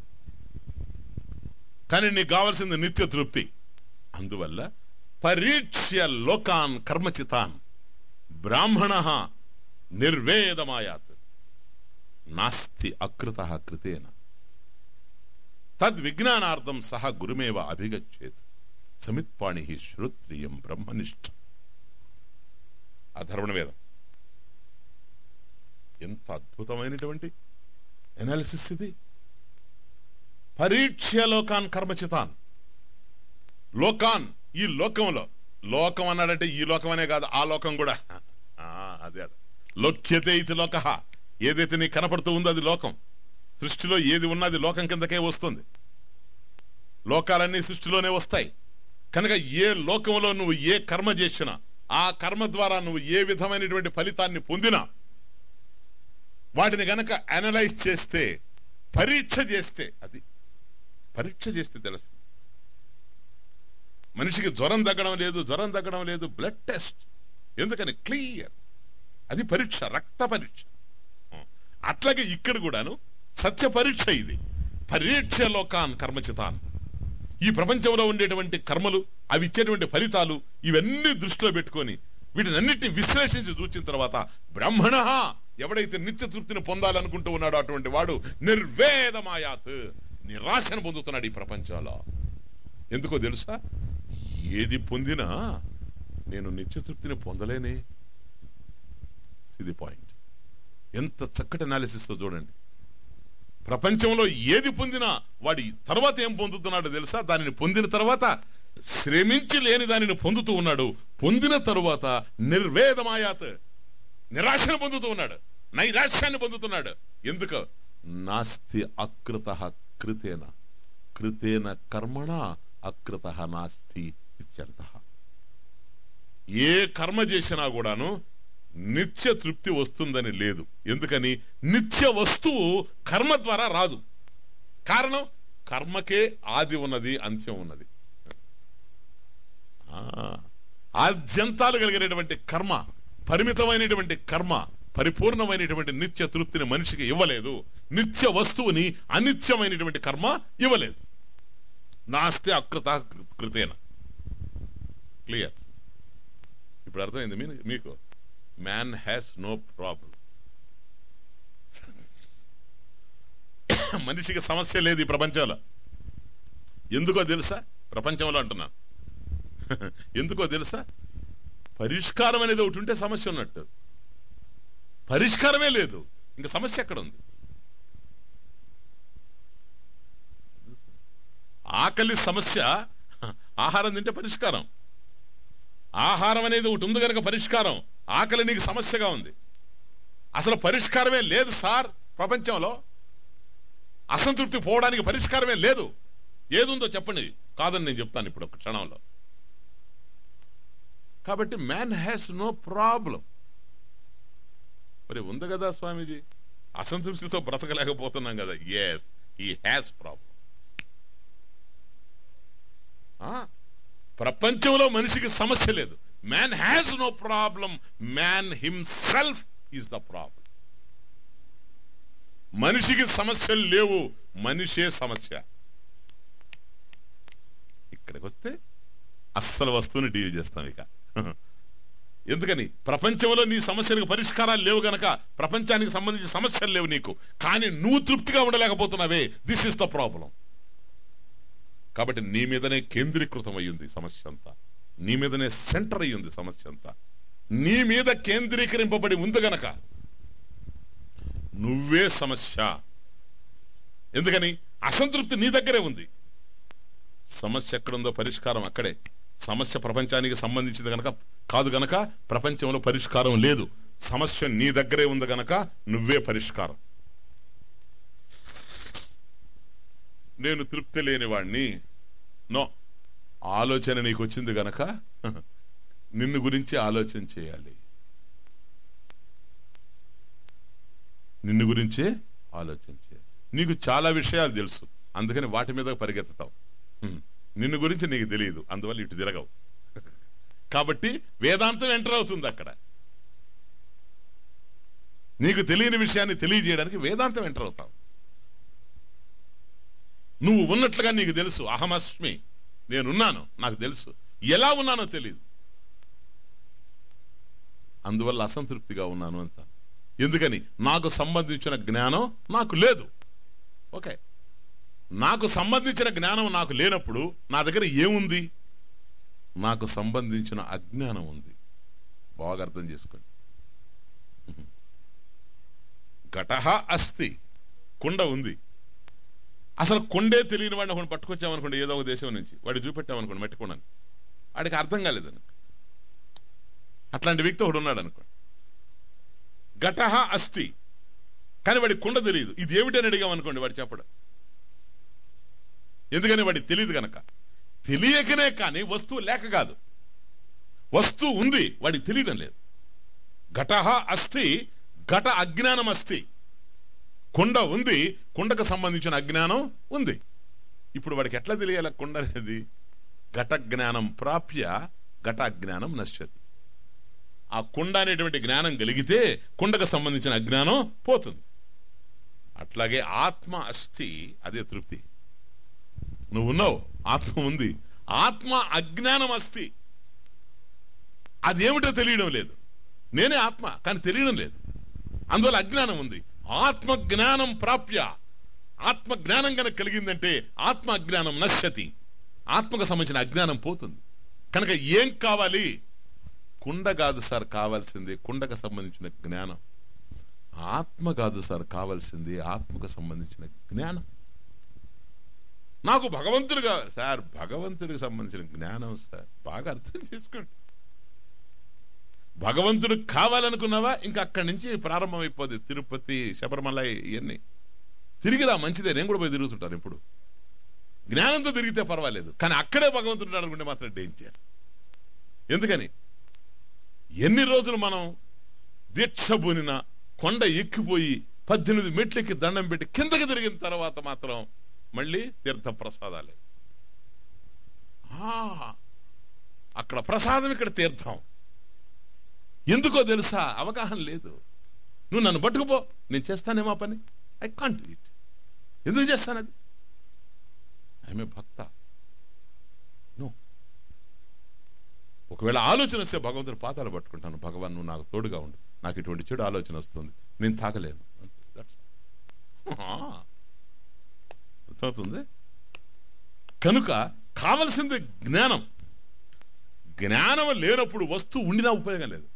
కానీ నీకు కావాల్సింది నిత్య తృప్తి అందువల్ల పరీక్ష్య లోకాన్ కర్మచితాన్ బ్రాహ్మణ నిర్వేదమాయాత్ నాస్తి అకృత కృతేన తద్విజ్ఞానార్థం సహ గురుమేవ అభిగచ్చేత్ సమిత్పాణి శ్రోత్రియం బ్రహ్మనిష్ట అధర్వణ వేదం ఎంత అద్భుతమైనటువంటి ఎనాలిసిస్ ఇది పరీక్ష లోకాన్ కర్మచితాన్ లోకాన్ ఈ లోకంలో లోకం అన్నాడంటే ఈ లోకం అనే కాదు ఆ లోకం కూడా ఆ, అదే లోక్యతే ఇది లోక ఏదైతే నీకు కనపడుతూ ఉందో అది లోకం సృష్టిలో ఏది ఉన్నది లోకం కిందకే వస్తుంది లోకాలన్నీ సృష్టిలోనే వస్తాయి కనుక ఏ లోకంలో నువ్వు ఏ కర్మ చేసినా ఆ కర్మ ద్వారా నువ్వు ఏ విధమైనటువంటి ఫలితాన్ని పొందినా వాటిని గనక అనలైజ్ చేస్తే పరీక్ష చేస్తే అది పరీక్ష చేస్తే తెలుస్తుంది మనిషికి జ్వరం తగ్గడం లేదు జ్వరం తగ్గడం లేదు బ్లడ్ టెస్ట్ ఎందుకని క్లియర్ అది పరీక్ష రక్త పరీక్ష అట్లాగే ఇక్కడ కూడాను సత్య పరీక్ష ఇది పరీక్ష లోకాన్ కర్మచితాన్ ఈ ప్రపంచంలో ఉండేటువంటి కర్మలు అవి ఇచ్చేటువంటి ఫలితాలు ఇవన్నీ దృష్టిలో పెట్టుకొని వీటినన్నిటిని విశ్లేషించి చూచిన తర్వాత బ్రహ్మణ ఎవడైతే నిత్య తృప్తిని పొందాలనుకుంటూ ఉన్నాడో అటువంటి వాడు నిర్వేదమాయాత్ నిరాశను పొందుతున్నాడు ఈ ప్రపంచంలో ఎందుకో తెలుసా ఏది పొందినా నేను నిత్య తృప్తిని పొందలేనే ఇది పాయింట్ ఎంత చక్కటి అనాలిసిస్ చూడండి ప్రపంచంలో ఏది పొందినా వాడి తర్వాత ఏం పొందుతున్నాడో తెలుసా దానిని పొందిన తర్వాత శ్రమించి లేని దానిని పొందుతూ ఉన్నాడు పొందిన తరువాత నిర్వేదమాయాత్ నిరాశను పొందుతూ ఉన్నాడు నైరాశ్యాన్ని పొందుతున్నాడు ఎందుకు నాస్తి అకృత కృతేన కృతేన కర్మణ అకృత నాస్తి ఇత్యర్థ ఏ కర్మ చేసినా కూడాను నిత్య తృప్తి వస్తుందని లేదు ఎందుకని నిత్య వస్తువు కర్మ ద్వారా రాదు కారణం కర్మకే ఆది ఉన్నది అంత్యం ఉన్నది ఆ, ఆద్యంతాలు కలిగినటువంటి కర్మ పరిమితమైనటువంటి కర్మ పరిపూర్ణమైనటువంటి నిత్య తృప్తిని మనిషికి ఇవ్వలేదు నిత్య వస్తువుని అనిత్యమైనటువంటి కర్మ ఇవ్వలేదు నాస్తి అకృత కృతేన క్లియర్ ఇప్పుడు అర్థమైంది మీ- మీకు మ్యాన్ హ్యాస్ నో ప్రాబ్లం మనిషికి సమస్య లేదు ఈ ప్రపంచంలో ఎందుకో తెలుసా ప్రపంచంలో అంటున్నాను ఎందుకో తెలుసా పరిష్కారం అనేది ఒకటి ఉంటే సమస్య ఉన్నట్టు పరిష్కారమే లేదు ఇంకా సమస్య ఎక్కడ ఉంది ఆకలి సమస్య ఆహారం తింటే పరిష్కారం ఆహారం అనేది ఒకటి ఉంది కనుక పరిష్కారం ఆకలి నీకు సమస్యగా ఉంది అసలు పరిష్కారమే లేదు సార్ ప్రపంచంలో అసంతృప్తి పోవడానికి పరిష్కారమే లేదు ఏదుందో చెప్పండి కాదని నేను చెప్తాను ఇప్పుడు ఒక క్షణంలో కాబట్టి మ్యాన్ హ్యాస్ నో ప్రాబ్లం మరి ఉంది కదా స్వామీజీ అసంతృప్తితో బ్రతకలేకపోతున్నాం కదా ఎస్ ఈ హ్యాస్ ప్రాబ్లం ప్రపంచంలో మనిషికి సమస్య లేదు man has no problem man himself is the problem మనిషికి సమస్యలు లేవు మనిషే సమస్య ఇక్కడికి వస్తే అస్సలు వస్తువుని డీల్ చేస్తాం ఇక ఎందుకని ప్రపంచంలో నీ సమస్యలకు పరిష్కారాలు లేవు గనక ప్రపంచానికి సంబంధించి సమస్యలు లేవు నీకు కానీ నువ్వు తృప్తిగా ఉండలేకపోతున్నావే దిస్ ఇస్ ద ప్రాబ్లం కాబట్టి నీ మీదనే కేంద్రీకృతం అయ్యింది సమస్య అంతా నీ మీదనే సెంటర్ అయ్యింది సమస్య అంతా నీ మీద కేంద్రీకరింపబడి ఉంది గనక నువ్వే సమస్య ఎందుకని అసంతృప్తి నీ దగ్గరే ఉంది సమస్య ఎక్కడుందో పరిష్కారం అక్కడే సమస్య ప్రపంచానికి సంబంధించింది గనక కాదు గనక ప్రపంచంలో పరిష్కారం లేదు సమస్య నీ దగ్గరే ఉంది గనక నువ్వే పరిష్కారం నేను తృప్తి లేని వాణ్ణి నో ఆలోచన నీకు వచ్చింది గనక నిన్ను గురించి ఆలోచన చేయాలి నిన్ను గురించే ఆలోచన చేయాలి నీకు చాలా విషయాలు తెలుసు అందుకని వాటి మీద పరిగెత్తుతావు హ్మ్. నిన్ను గురించి నీకు తెలియదు అందువల్ల ఇటు తిరగవు కాబట్టి వేదాంతం ఎంటర్ అవుతుంది అక్కడ నీకు తెలియని విషయాన్ని తెలియజేయడానికి వేదాంతం ఎంటర్ అవుతావు నువ్వు ఉన్నట్లుగా నీకు తెలుసు అహమస్మి నేనున్నాను నాకు తెలుసు ఎలా ఉన్నానో తెలియదు అందువల్ల అసంతృప్తిగా ఉన్నాను అంత ఎందుకని నాకు సంబంధించిన జ్ఞానం నాకు లేదు ఓకే నాకు సంబంధించిన జ్ఞానం నాకు లేనప్పుడు నా దగ్గర ఏముంది నాకు సంబంధించిన అజ్ఞానం ఉంది బాగా అర్థం చేసుకోండి ఘటహ అస్థి కుండ ఉంది అసలు కొండే తెలియని వాడిని ఒకటి పట్టుకొచ్చామనుకోండి ఏదో ఒక దేశం నుంచి వాడి చూపెట్టామనుకోండి మట్టి కొండని వాడికి అర్థం కాలేదు అనుకో అట్లాంటి వ్యక్తి ఒకడు ఉన్నాడు అనుకోండి ఘటహ అస్థి కానీ వాడి కుండ తెలియదు ఇది ఏమిటని అడిగామనుకోండి వాడు చెప్పడు ఎందుకని వాడికి తెలియదు గనక తెలియకనే కానీ వస్తువు లేక కాదు వస్తువు ఉంది వాడికి తెలియడం లేదు ఘటహ అస్థి ఘట అజ్ఞానం అస్థి కుండ ఉంది కుండకు సంబంధించిన అజ్ఞానం ఉంది ఇప్పుడు వాడికి ఎట్లా తెలియాలి ఆ కుండ అనేది ఘట జ్ఞానం ప్రాప్య ఘట అజ్ఞానం నశ్యతి ఆ కుండ అనేటువంటి జ్ఞానం కలిగితే కుండకు సంబంధించిన అజ్ఞానం పోతుంది అట్లాగే ఆత్మ అస్థి అదే తృప్తి నువ్వు ఉన్నావు ఆత్మ ఉంది ఆత్మ అజ్ఞానం అస్థి అదేమిటో తెలియడం లేదు నేనే ఆత్మ కానీ తెలియడం లేదు అందువల్ల అజ్ఞానం ఉంది ఆత్మ జ్ఞానం ప్రాప్య ఆత్మ జ్ఞానం కనుక కలిగిందంటే ఆత్మ అజ్ఞానం నశ్యతి ఆత్మకు సంబంధించిన అజ్ఞానం పోతుంది కనుక ఏం కావాలి కుండ కాదు సార్ కావాల్సింది కుండకు సంబంధించిన జ్ఞానం ఆత్మ కాదు సార్ కావాల్సింది ఆత్మకు సంబంధించిన జ్ఞానం నాకు భగవంతుడు కావాలి సార్ భగవంతుడికి సంబంధించిన జ్ఞానం సార్ బాగా అర్థం చేసుకోండి భగవంతుడు కావాలనుకున్నావా ఇంకా అక్కడి నుంచి ప్రారంభమైపోద్ది తిరుపతి శబరిమల ఇవన్నీ తిరిగిరా మంచిదే నేను కూడా పోయి తిరుగుతుంటాను ఇప్పుడు జ్ఞానంతో తిరిగితే పర్వాలేదు కానీ అక్కడే భగవంతుడు అనుకుంటే మాత్రం డేంజర్ ఎందుకని ఎన్ని రోజులు మనం దీక్షబూనిన కొండ ఎక్కిపోయి పద్దెనిమిది మెట్లెక్కి దండం పెట్టి కిందకి తిరిగిన తర్వాత మాత్రం మళ్ళీ తీర్థ ప్రసాదాలే ఆ, అక్కడ ప్రసాదం ఇక్కడ తీర్థం ఎందుకో తెలుసా అవగాహన లేదు నువ్వు నన్ను పట్టుకుపో నేను చేస్తానేమో పని ఐ కాంట్ డూ ఇట్ ఎందుకు చేస్తాను అది ఆమె భక్త నో ఒకవేళ ఆలోచన వస్తే భగవంతుడు పాతాలు పట్టుకుంటాను భగవాన్ నువ్వు నాకు తోడుగా ఉండు నాకు ఇటువంటి చెడు ఆలోచన వస్తుంది నేను తాగలేను That's all. ఆ. అర్థమవుతుంది కనుక కావలసింది జ్ఞానం జ్ఞానం లేనప్పుడు వస్తువు ఉండినా ఉపయోగం లేదు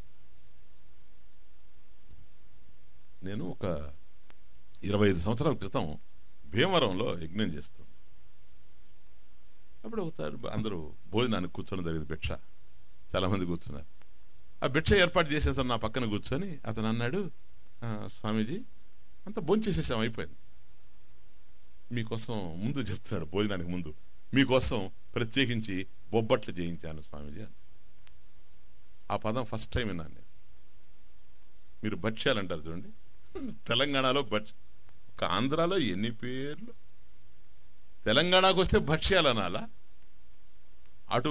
నేను ఒక ఇరవై ఐదు సంవత్సరాల క్రితం భీమవరంలో యజ్ఞం చేస్తాం అప్పుడు ఒకసారి అందరూ భోజనానికి కూర్చొని జరిగింది భిక్ష చాలా మంది కూర్చున్నారు ఆ భిక్ష ఏర్పాటు చేసేసాను నా పక్కన కూర్చొని అతను అన్నాడు "ఆ, స్వామీజీ అంతా భోంచేసేసాం అయిపోయింది మీకోసం ముందు చెప్తున్నాడు భోజనానికి ముందు మీకోసం ప్రత్యేకించి బొబ్బట్లు చేయించాను స్వామీజీ అని ఆ పదం ఫస్ట్ టైం విన్నాను నేను మీరు భక్ష్యాలు అంటారు చూడండి తెలంగాణలో భక్ష ఒక ఆంధ్రాలో ఎన్ని పేర్లు తెలంగాణకు వస్తే భక్ష్యాలు అనాలా అటు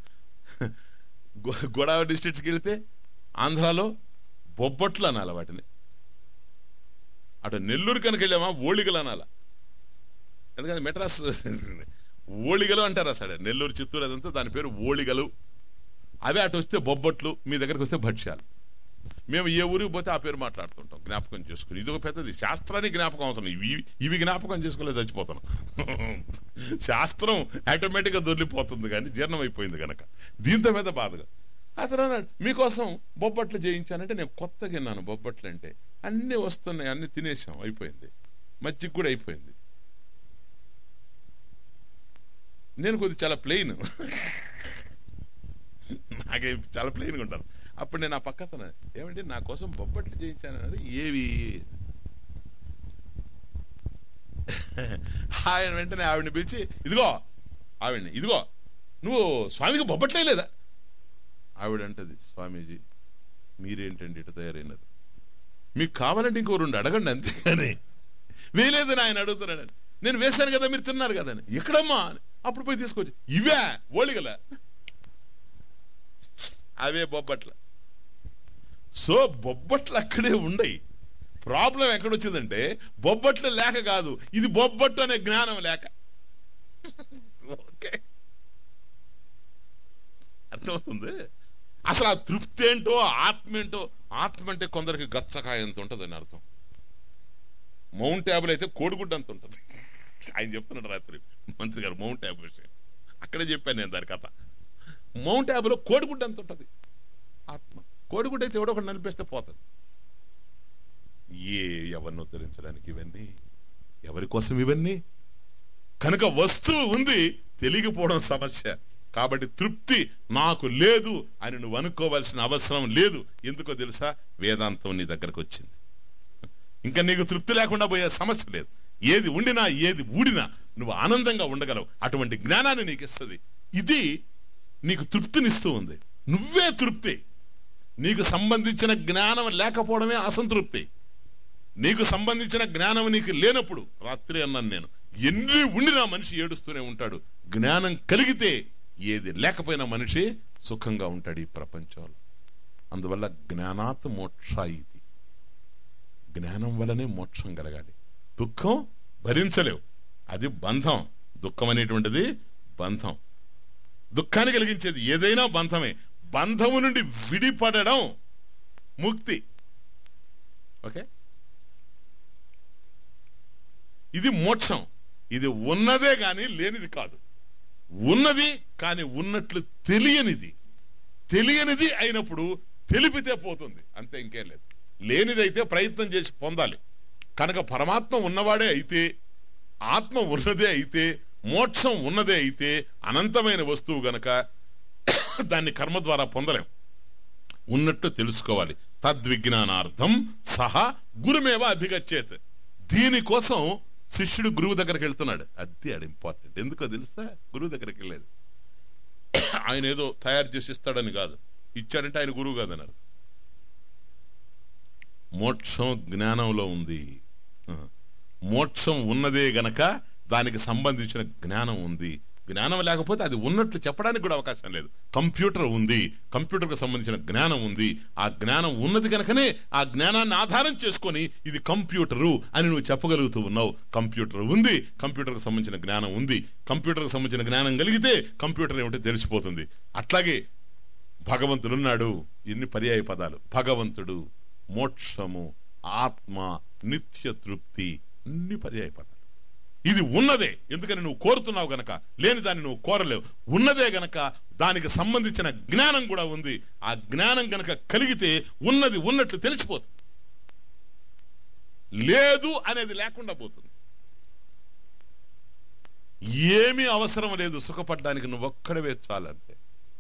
గో- గోదావరి డిస్ట్రిక్ట్స్కి వెళ్తే ఆంధ్రాలో బొబ్బట్లు అనాల వాటిని అటు నెల్లూరు కనుక వెళ్ళామా ఓళిగలు అనాల ఎందుకంటే మెడ్రాస్ ఓళిగలు అంటారు అసలు నెల్లూరు చిత్తూరు అదంతా దాని పేరు ఓళిగలు అవే అటు వస్తే బొబ్బట్లు మీ దగ్గరకు వస్తే భక్ష్యాలు మేము ఏ ఊరికి పోతే ఆ పేరు మాట్లాడుతుంటాం జ్ఞాపకం చేసుకుని ఇది ఒక పెద్దది శాస్త్రానికి జ్ఞాపకం అవసరం ఇవి ఇవి జ్ఞాపకం చేసుకోలేదు చచ్చిపోతాను శాస్త్రం ఆటోమేటిక్ గా దొరికిపోతుంది కానీ జీర్ణం అయిపోయింది గనక దీంతో మీద బాధగా అతను అన్నాడు మీకోసం బొబ్బట్లు చేయించానంటే నేను కొత్తగా విన్నాను బొబ్బట్లు అంటే అన్ని వస్తున్నాయి అన్ని తినేసాం అయిపోయింది మజ్జిగ కూడా అయిపోయింది నేను కొద్ది చాలా ప్లెయిన్ నాకే చాలా ప్లెయిన్గా ఉంటాను అప్పుడు నేను ఆ పక్కన ఏమంటే నా కోసం బొబ్బట్లు చేయించాను అన్నారు ఏవి ఆయన వెంటనే ఆవిడని పిలిచి ఇదిగో ఆవిడని ఇదిగో నువ్వు స్వామికి బొబ్బట్లే లేదా ఆవిడ అంటది స్వామీజీ మీరేంటండి ఇటు తయారైనది మీకు కావాలంటే ఇంకో రెండు అడగండి అంతేగాని వేయలేదని ఆయన అడుగుతున్నాడు నేను వేశాను కదా మీరు తిన్నారు కదా అని ఎక్కడమ్మా అని. అప్పుడు పోయి తీసుకొచ్చి ఇవే ఓలిగల అవే బొబ్బట్ల సో బొబ్బట్లు అక్కడే ఉండయి ప్రాబ్లం ఎక్కడొచ్చిందంటే బొబ్బట్లు లేక కాదు ఇది బొబ్బట్టు అనే జ్ఞానం లేక ఓకే అర్థమవుతుంది అసలు ఆ తృప్తి ఏంటో ఆత్మ ఏంటో ఆత్మ అంటే కొందరికి గచ్చకాయ ఎంత ఉంటుంది అని అర్థం మౌంట్ ట్యాబుల్ అయితే కోడిగుడ్డ అంత ఉంటుంది ఆయన చెప్తున్నాడు రాత్రి మంత్రి గారు మౌంట్ ట్యాబ్ విషయం అక్కడే చెప్పాను నేను దాని కథ మౌంట్ ట్యాబ్లో కోడిగుడ్డ అంత ఉంటుంది ఆత్మ కోడిగుడ్డ అయితే ఎవడో ఒకటి నలిపేస్తే పోతుంది ఏ ఎవరిని ఉద్ధరించడానికి ఇవన్నీ ఎవరి కోసం ఇవన్నీ కనుక వస్తువు ఉంది తెలియకపోవడం సమస్య కాబట్టి తృప్తి నాకు లేదు అని నువ్వు అనుకోవాల్సిన అవసరం లేదు ఎందుకో తెలుసా వేదాంతం నీ దగ్గరకు వచ్చింది ఇంకా నీకు తృప్తి లేకుండా పోయే సమస్య లేదు ఏది ఉండినా ఏది ఊడినా నువ్వు ఆనందంగా ఉండగలవు అటువంటి జ్ఞానాన్ని నీకు ఇస్తుంది ఇది నీకు తృప్తినిస్తూ ఉంది నువ్వే తృప్తి నీకు సంబంధించిన జ్ఞానం లేకపోవడమే అసంతృప్తి నీకు సంబంధించిన జ్ఞానం నీకు లేనప్పుడు రాత్రి అన్నాను నేను ఎన్ని ఉండినా మనిషి ఏడుస్తూనే ఉంటాడు జ్ఞానం కలిగితే ఏది లేకపోయినా మనిషి సుఖంగా ఉంటాడు ఈ ప్రపంచంలో అందువల్ల జ్ఞానాత్ మోక్ష ఇది జ్ఞానం వల్లనే మోక్షం కలగాలి దుఃఖం భరించలేవు అది బంధం దుఃఖం అనేటువంటిది బంధం దుఃఖాన్ని కలిగించేది ఏదైనా బంధమే బంధము నుండి విడిపడడం ముక్తి ఓకే ఇది మోక్షం ఇది ఉన్నదే గాని లేనిది కాదు ఉన్నది కాని ఉన్నట్లు తెలియనిది తెలియనిది అయినప్పుడు తెలిపితే పోతుంది అంతే ఇంకేం లేదు లేనిదైతే ప్రయత్నం చేసి పొందాలి కనుక పరమాత్మ ఉన్నవాడే అయితే ఆత్మ ఉన్నదే అయితే మోక్షం ఉన్నదే అయితే అనంతమైన వస్తువు గనక దాన్ని కర్మ ద్వారా పొందలేం ఉన్నట్టు తెలుసుకోవాలి తద్విజ్ఞానార్థం సహా గురుమేవ అభిగచ్చేత్ దీనికోసం శిష్యుడు గురువు దగ్గరికి వెళ్తున్నాడు అది అది ఇంపార్టెంట్ ఎందుకో తెలుసా గురువు దగ్గరికి వెళ్ళేది ఆయన ఏదో తయారు చేసి ఇస్తాడని కాదు ఇచ్చాడంటే ఆయన గురువు కాదన్నారు మోక్షం జ్ఞానంలో ఉంది ఆ. మోక్షం ఉన్నదే గనక దానికి సంబంధించిన జ్ఞానం ఉంది జ్ఞానం లేకపోతే అది ఉన్నట్లు చెప్పడానికి కూడా అవకాశం లేదు కంప్యూటర్ ఉంది కంప్యూటర్కు సంబంధించిన జ్ఞానం ఉంది ఆ జ్ఞానం ఉన్నది కనుకనే ఆ జ్ఞానాన్ని ఆధారం చేసుకొని ఇది కంప్యూటరు అని నువ్వు చెప్పగలుగుతూ ఉన్నావు కంప్యూటర్ ఉంది కంప్యూటర్కు సంబంధించిన జ్ఞానం ఉంది కంప్యూటర్కు సంబంధించిన జ్ఞానం కలిగితే కంప్యూటర్ ఏమిటో తెలిసిపోతుంది అట్లాగే భగవంతుడున్నాడు ఇన్ని పర్యాయ పదాలు భగవంతుడు మోక్షము ఆత్మ నిత్య తృప్తి అన్ని పర్యాయ పదాలు ఇది ఉన్నదే ఎందుకని నువ్వు కోరుతున్నావు గనక లేని దాన్ని నువ్వు కోరలేవు ఉన్నదే గనక దానికి సంబంధించిన జ్ఞానం కూడా ఉంది ఆ జ్ఞానం గనక కలిగితే ఉన్నది ఉన్నట్లు తెలిసిపోతుంది లేదు అనేది లేకుండా పోతుంది ఏమీ అవసరం లేదు సుఖపడ్డానికి నువ్వు ఒక్కడవే చాలంతే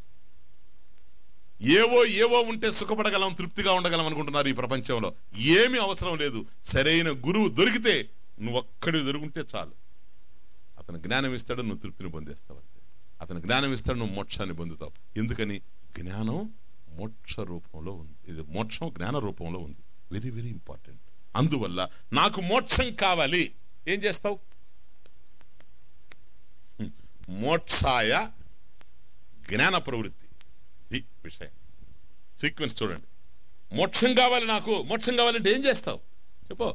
ఏవో ఏవో ఉంటే సుఖపడగలం తృప్తిగా ఉండగలం అనుకుంటున్నారు ఈ ప్రపంచంలో ఏమీ అవసరం లేదు సరైన గురువు దొరికితే నువ్వు ఒక్కడి దొరుకుంటే చాలు అతను జ్ఞానం ఇస్తాడు నువ్వు తృప్తిని పొందేస్తావు అంతే అతను జ్ఞానం ఇస్తాడు నువ్వు మోక్షాన్ని పొందుతావు ఎందుకని జ్ఞానం మోక్ష రూపంలో ఉంది ఇది మోక్షం జ్ఞాన రూపంలో ఉంది వెరీ వెరీ ఇంపార్టెంట్ అందువల్ల నాకు మోక్షం కావాలి ఏం చేస్తావు హ్మ్. మోక్షాయ జ్ఞాన ప్రవృత్తి ఇది విషయం సీక్వెన్స్ చూడండి మోక్షం కావాలి నాకు మోక్షం కావాలంటే ఏం చేస్తావు చెప్పు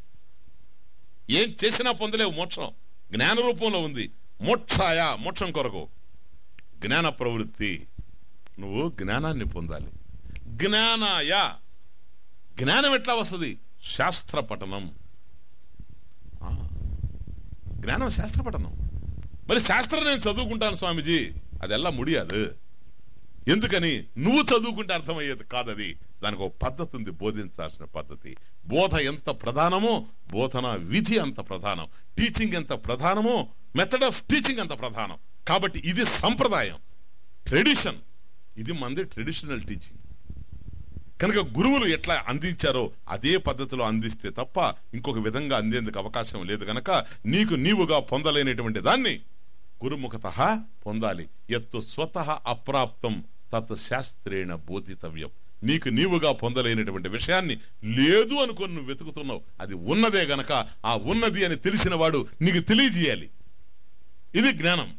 ఏం చేసినా పొందలేవు మోక్షం జ్ఞాన రూపంలో ఉంది మోక్షాయ మోక్షం కొరకు జ్ఞాన ప్రవృత్తి నువ్వు జ్ఞానాన్ని పొందాలి జ్ఞానాయ జ్ఞానం ఎట్లా వస్తుంది శాస్త్ర పఠనం ఆ, జ్ఞానం శాస్త్ర పఠనం మరి శాస్త్రం నేను చదువుకుంటాను స్వామీజీ అదెల్లా ముడియాదు ఎందుకని నువ్వు చదువుకుంటే అర్థమయ్యేది కాదది దానికి ఒక పద్ధతి ఉంది బోధించాల్సిన పద్ధతి బోధ ఎంత ప్రధానమో బోధన విధి అంత ప్రధానం టీచింగ్ ఎంత ప్రధానమో మెథడ్ ఆఫ్ టీచింగ్ అంత ప్రధానం కాబట్టి ఇది సంప్రదాయం ట్రెడిషన్ ఇది మంది ట్రెడిషనల్ టీచింగ్ కనుక గురువులు ఎట్లా అందించారో అదే పద్ధతిలో అందిస్తే తప్ప ఇంకొక విధంగా అందేందుకు అవకాశం లేదు గనక నీకు నీవుగా పొందలేనటువంటి దాన్ని గురుముఖత పొందాలి ఎత్తు స్వతః అప్రాప్తం తత్ శాస్త్రేణ బోధితవ్యం నీకు నీవుగా పొందలేనటువంటి విషయాన్ని లేదు అనుకొని నువ్వు వెతుకుతున్నావు అది ఉన్నదే గనక ఆ ఉన్నది అని తెలిసిన వాడు నీకు తెలియజేయాలి ఇది జ్ఞానం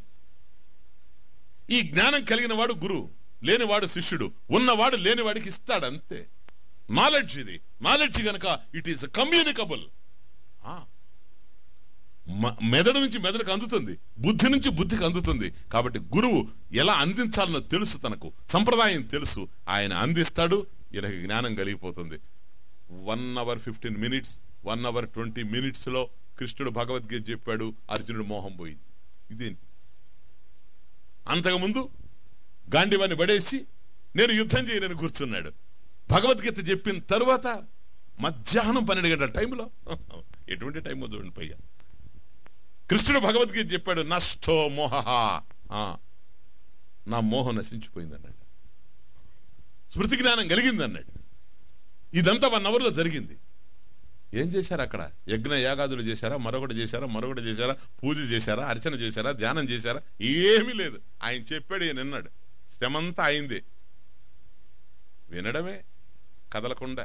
ఈ జ్ఞానం కలిగిన వాడు గురువు లేనివాడు శిష్యుడు ఉన్నవాడు లేనివాడికి ఇస్తాడు అంతే నాలెడ్జ్ ఇది నాలెడ్జ్ గనక ఇట్ ఈస్ కమ్యూనికబుల్ మెదడు నుంచి మెదడుకు అందుతుంది బుద్ధి నుంచి బుద్ధికి అందుతుంది కాబట్టి గురువు ఎలా అందించాలనో తెలుసు తనకు సంప్రదాయం తెలుసు ఆయన అందిస్తాడు ఈయనకి జ్ఞానం కలిగిపోతుంది one hour fifteen minutes one hour twenty minutes లో కృష్ణుడు భగవద్గీత చెప్పాడు అర్జునుడు మోహం పోయింది ఇదేంటి అంతకుముందు గాంధీవాన్ని పడేసి నేను యుద్ధం చేయనని కూర్చున్నాడు భగవద్గీత చెప్పిన తర్వాత మధ్యాహ్నం పన్నెండు గంటల టైంలో ఎటువంటి టైం చూడండి పైగా కృష్ణుడు భగవద్గీత చెప్పాడు నష్టో మోహ నా మోహం నశించిపోయింది అన్నాడు స్మృతి జ్ఞానం కలిగింది అన్నాడు ఇదంతా వన్ అవర్ లో జరిగింది ఏం చేశారు అక్కడ యజ్ఞ యాగాదులు చేశారా మరొకటి చేశారా మరొకటి చేశారా పూజ చేశారా అర్చన చేశారా ధ్యానం చేశారా ఏమీ లేదు ఆయన చెప్పాడు ఈయన విన్నాడు శ్రమంతా అయింది వినడమే కదలకుండా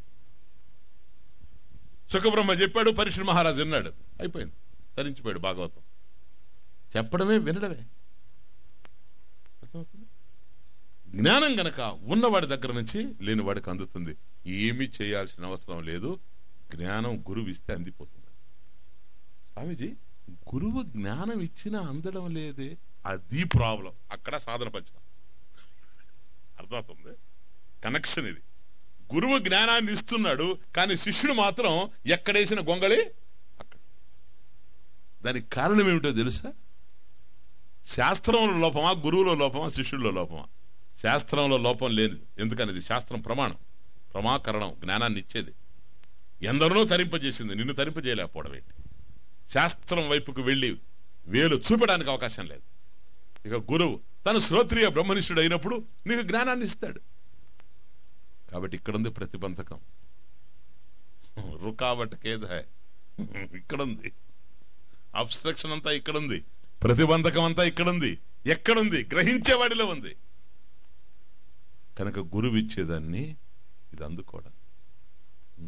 సుఖబ్రహ్మ చెప్పాడు పరీక్ష మహారాజు విన్నాడు అయిపోయింది తరించిపోయాడు భాగవతం చెప్పడమే వినడమే అర్థమవుతుందా? జ్ఞానం గనక ఉన్నవాడి దగ్గర నుంచి లేనివాడికి అందుతుంది ఏమీ చేయాల్సిన అవసరం లేదు జ్ఞానం గురువు ఇస్తే అందిపోతుంది స్వామీజీ గురువు జ్ఞానం ఇచ్చినా అందడం లేదే అది ప్రాబ్లం అక్కడ సాధన పంచడం అర్థమవుతుంది కనెక్షన్ ఇది గురువు జ్ఞానాన్ని ఇస్తున్నాడు కానీ శిష్యుడు మాత్రం ఎక్కడేసిన గొంగళి అక్కడ దానికి కారణం ఏమిటో తెలుసా శాస్త్రంలో లోపమా గురువులో లోపమా శిష్యుల్లో లోపమా శాస్త్రంలో లోపం లేనిది ఎందుకని ఇది శాస్త్రం ప్రమాణం ప్రమాకరణం జ్ఞానాన్ని ఇచ్చేది ఎందరినో తరింపజేసింది నిన్ను తరింపజేయలేకపోవడం ఏంటి శాస్త్రం వైపుకు వెళ్ళి వేలు చూపడానికి అవకాశం లేదు ఇక గురువు తను శ్రోత్రియ బ్రహ్మనిష్ఠుడు అయినప్పుడు నీకు జ్ఞానాన్ని ఇస్తాడు కాబట్టి ఇక్కడుంది ప్రతిబంధకం రుకావట్ కేద ఇక్కడుంది అబ్స్ట్రక్షన్ అంతా ఇక్కడుంది ప్రతిబంధకం అంతా ఇక్కడుంది ఎక్కడుంది గ్రహించేవాడిలో ఉంది కనుక గురువు ఇచ్చేదాన్ని ఇది అందుకోవడం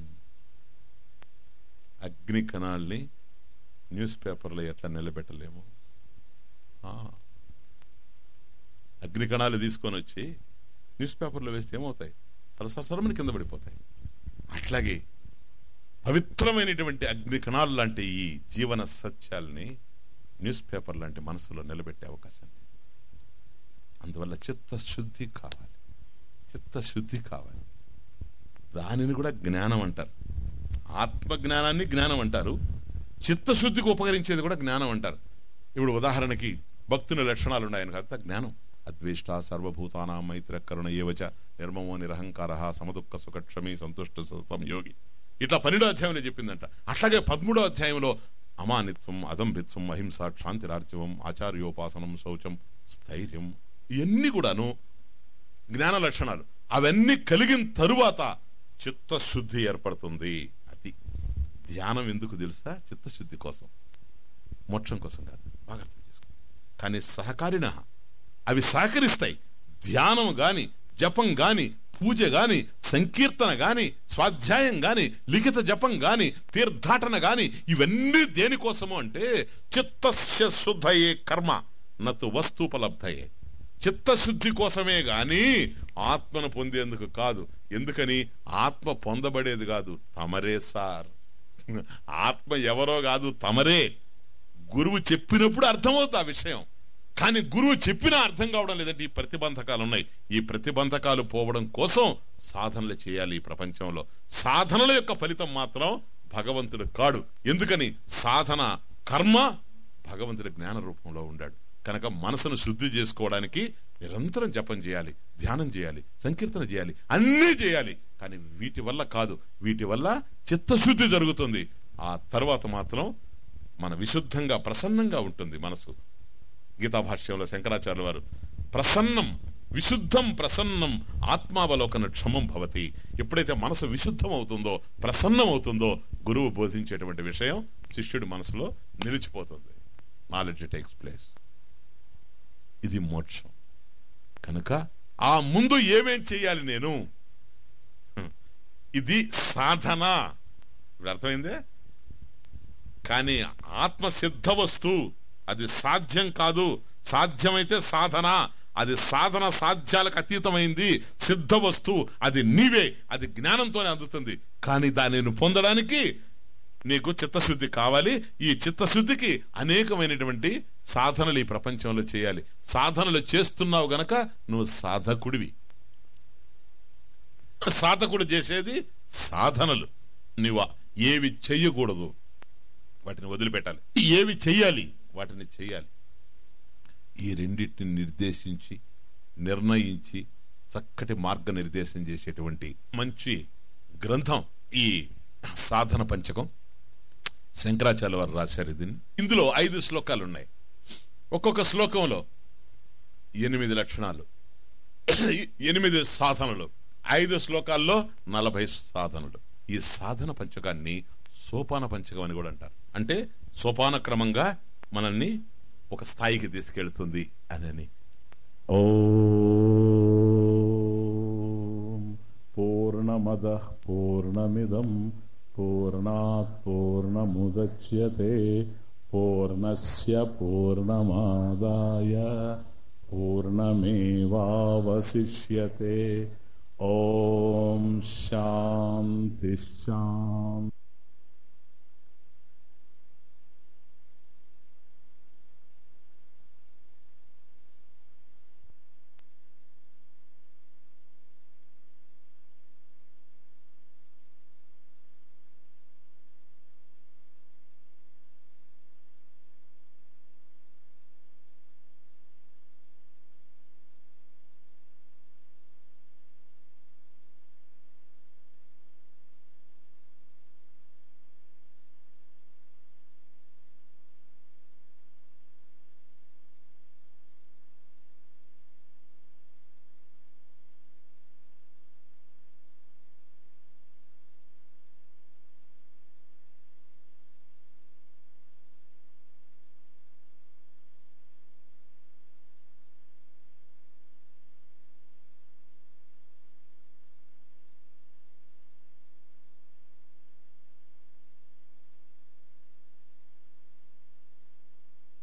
అగ్ని కణాల్ని న్యూస్ పేపర్లో ఎట్లా నిలబెట్టలేము ఆ. అగ్ని కణాలు తీసుకొని వచ్చి న్యూస్ పేపర్లో వేస్తే ఏమవుతాయి సరసరమని కింద పడిపోతాయి అట్లాగే పవిత్రమైనటువంటి అగ్ని కణాలు లాంటి ఈ జీవన సత్యాల్ని న్యూస్ పేపర్ లాంటి మనసులో నిలబెట్టే అవకాశం లేదు అందువల్ల చిత్తశుద్ధి కావాలి చిత్తశుద్ధి కావాలి దానిని కూడా జ్ఞానం అంటారు ఆత్మ జ్ఞానాన్ని జ్ఞానం అంటారు చిత్తశుద్ధికి ఉపకరించేది కూడా జ్ఞానం అంటారు ఇప్పుడు ఉదాహరణకి భక్తుని లక్షణాలు ఉన్నాయని కదా జ్ఞానం అద్వేష్ట సర్వభూతానా మైత్ర కరుణ ఏవచ నిర్మమో నిరహంకార సమదుఃఖ సుఖ క్షమి సంతుష్ట సతతం యోగి ఇట్లా పన్నెండో అధ్యాయంలో చెప్పిందంట అట్లాగే పదమూడో అధ్యాయంలో అమానిత్వం అదంభిత్వం అహింస క్షాంతిరార్జవం ఆచార్యోపాసనం శౌచం స్థైర్యం ఇవన్నీ కూడాను జ్ఞాన లక్షణాలు అవన్నీ కలిగిన తరువాత చిత్తశుద్ధి ఏర్పడుతుంది అది ధ్యానం ఎందుకు తెలుసా చిత్తశుద్ధి కోసం మోక్షం కోసం కాదు బాగా అర్థం చేసుకో కానీ సహకారిన అవి సహకరిస్తాయి ధ్యానం గాని జపం గాని పూజ గాని సంకీర్తన గాని స్వాధ్యాయం గాని లిఖిత జపం గాని తీర్థాటన గాని ఇవన్నీ దేనికోసము అంటే చిత్తస్య శుద్ధయే కర్మ నతు వస్తుపలబ్ధయే చిత్తశుద్ధి కోసమే గాని ఆత్మను పొందేందుకు కాదు ఎందుకని ఆత్మ పొందబడేది కాదు తమరే సార్ ఆత్మ ఎవరో కాదు తమరే గురువు చెప్పినప్పుడు అర్థమవుతుంది ఆ విషయం కానీ గురువు చెప్పినా అర్థం కావడం లేదంటే ఈ ప్రతిబంధకాలు ఉన్నాయి ఈ ప్రతిబంధకాలు పోవడం కోసం సాధనలు చేయాలి ఈ ప్రపంచంలో సాధనల యొక్క ఫలితం మాత్రం భగవంతుడు కాడు ఎందుకని సాధన కర్మ భగవంతుడి జ్ఞాన రూపంలో ఉండాడు కనుక మనసును శుద్ధి చేసుకోవడానికి నిరంతరం జపం చేయాలి ధ్యానం చేయాలి సంకీర్తన చేయాలి అన్నీ చేయాలి కానీ వీటి వల్ల కాదు వీటి వల్ల చిత్తశుద్ధి జరుగుతుంది ఆ తర్వాత మాత్రం మన విశుద్ధంగా ప్రసన్నంగా ఉంటుంది మనసు గీతా భాష్యంలో శంకరాచార్య వారు ప్రసన్నం విశుద్ధం ప్రసన్నం ఆత్మావలోకన క్షమం భవతి ఎప్పుడైతే మనసు విశుద్ధం అవుతుందో ప్రసన్నం అవుతుందో గురువు బోధించేటువంటి విషయం శిష్యుడి మనసులో నిలిచిపోతుంది నాలెడ్జ్ టేక్స్ ప్లేస్ ఇది మోక్షం కనుక ఆ ముందు ఏమేం చేయాలి నేను హ్మ్. ఇది సాధన ఇప్పుడు అర్థమైందే కానీ ఆత్మ సిద్ధ వస్తువు అది సాధ్యం కాదు సాధ్యమైతే సాధన అది సాధన సాధ్యాలకు అతీతమైంది సిద్ధ వస్తువు అది నీవే అది జ్ఞానంతోనే అందుతుంది కానీ దానిని పొందడానికి నీకు చిత్తశుద్ధి కావాలి ఈ చిత్తశుద్ధికి అనేకమైనటువంటి సాధనలు ఈ ప్రపంచంలో చేయాలి సాధనలు చేస్తున్నావు గనక నువ్వు సాధకుడివి సాధకుడు చేసేది సాధనలు నువ్వు ఏవి చెయ్యకూడదు వాటిని వదిలిపెట్టాలి ఏవి చెయ్యాలి వాటిని చెయ్యాలి ఈ రెండింటిని నిర్దేశించి నిర్ణయించి చక్కటి మార్గనిర్దేశం చేసేటువంటి మంచి గ్రంథం ఈ సాధన పంచకం శంకరాచార్య వారు రాశారు దీన్ని ఇందులో ఐదు శ్లోకాలు ఉన్నాయి ఒక్కొక్క శ్లోకంలో ఎనిమిది లక్షణాలు ఎనిమిది సాధనలు ఐదు శ్లోకాల్లో నలభై సాధనలు ఈ సాధన పంచకాన్ని సోపాన పంచకం అని కూడా అంటారు అంటే సోపాన క్రమంగా మనల్ని ఒక స్థాయికి తీసుకెళ్తుంది అని ॐ पूर्णमदः पूर्णमिदम् पूर्णात् पूर्णमुदच्यते पूर्णस्य पूर्णमादाय पूर्णमेवावशिष्यते ॐ शान्तिः शान्तिः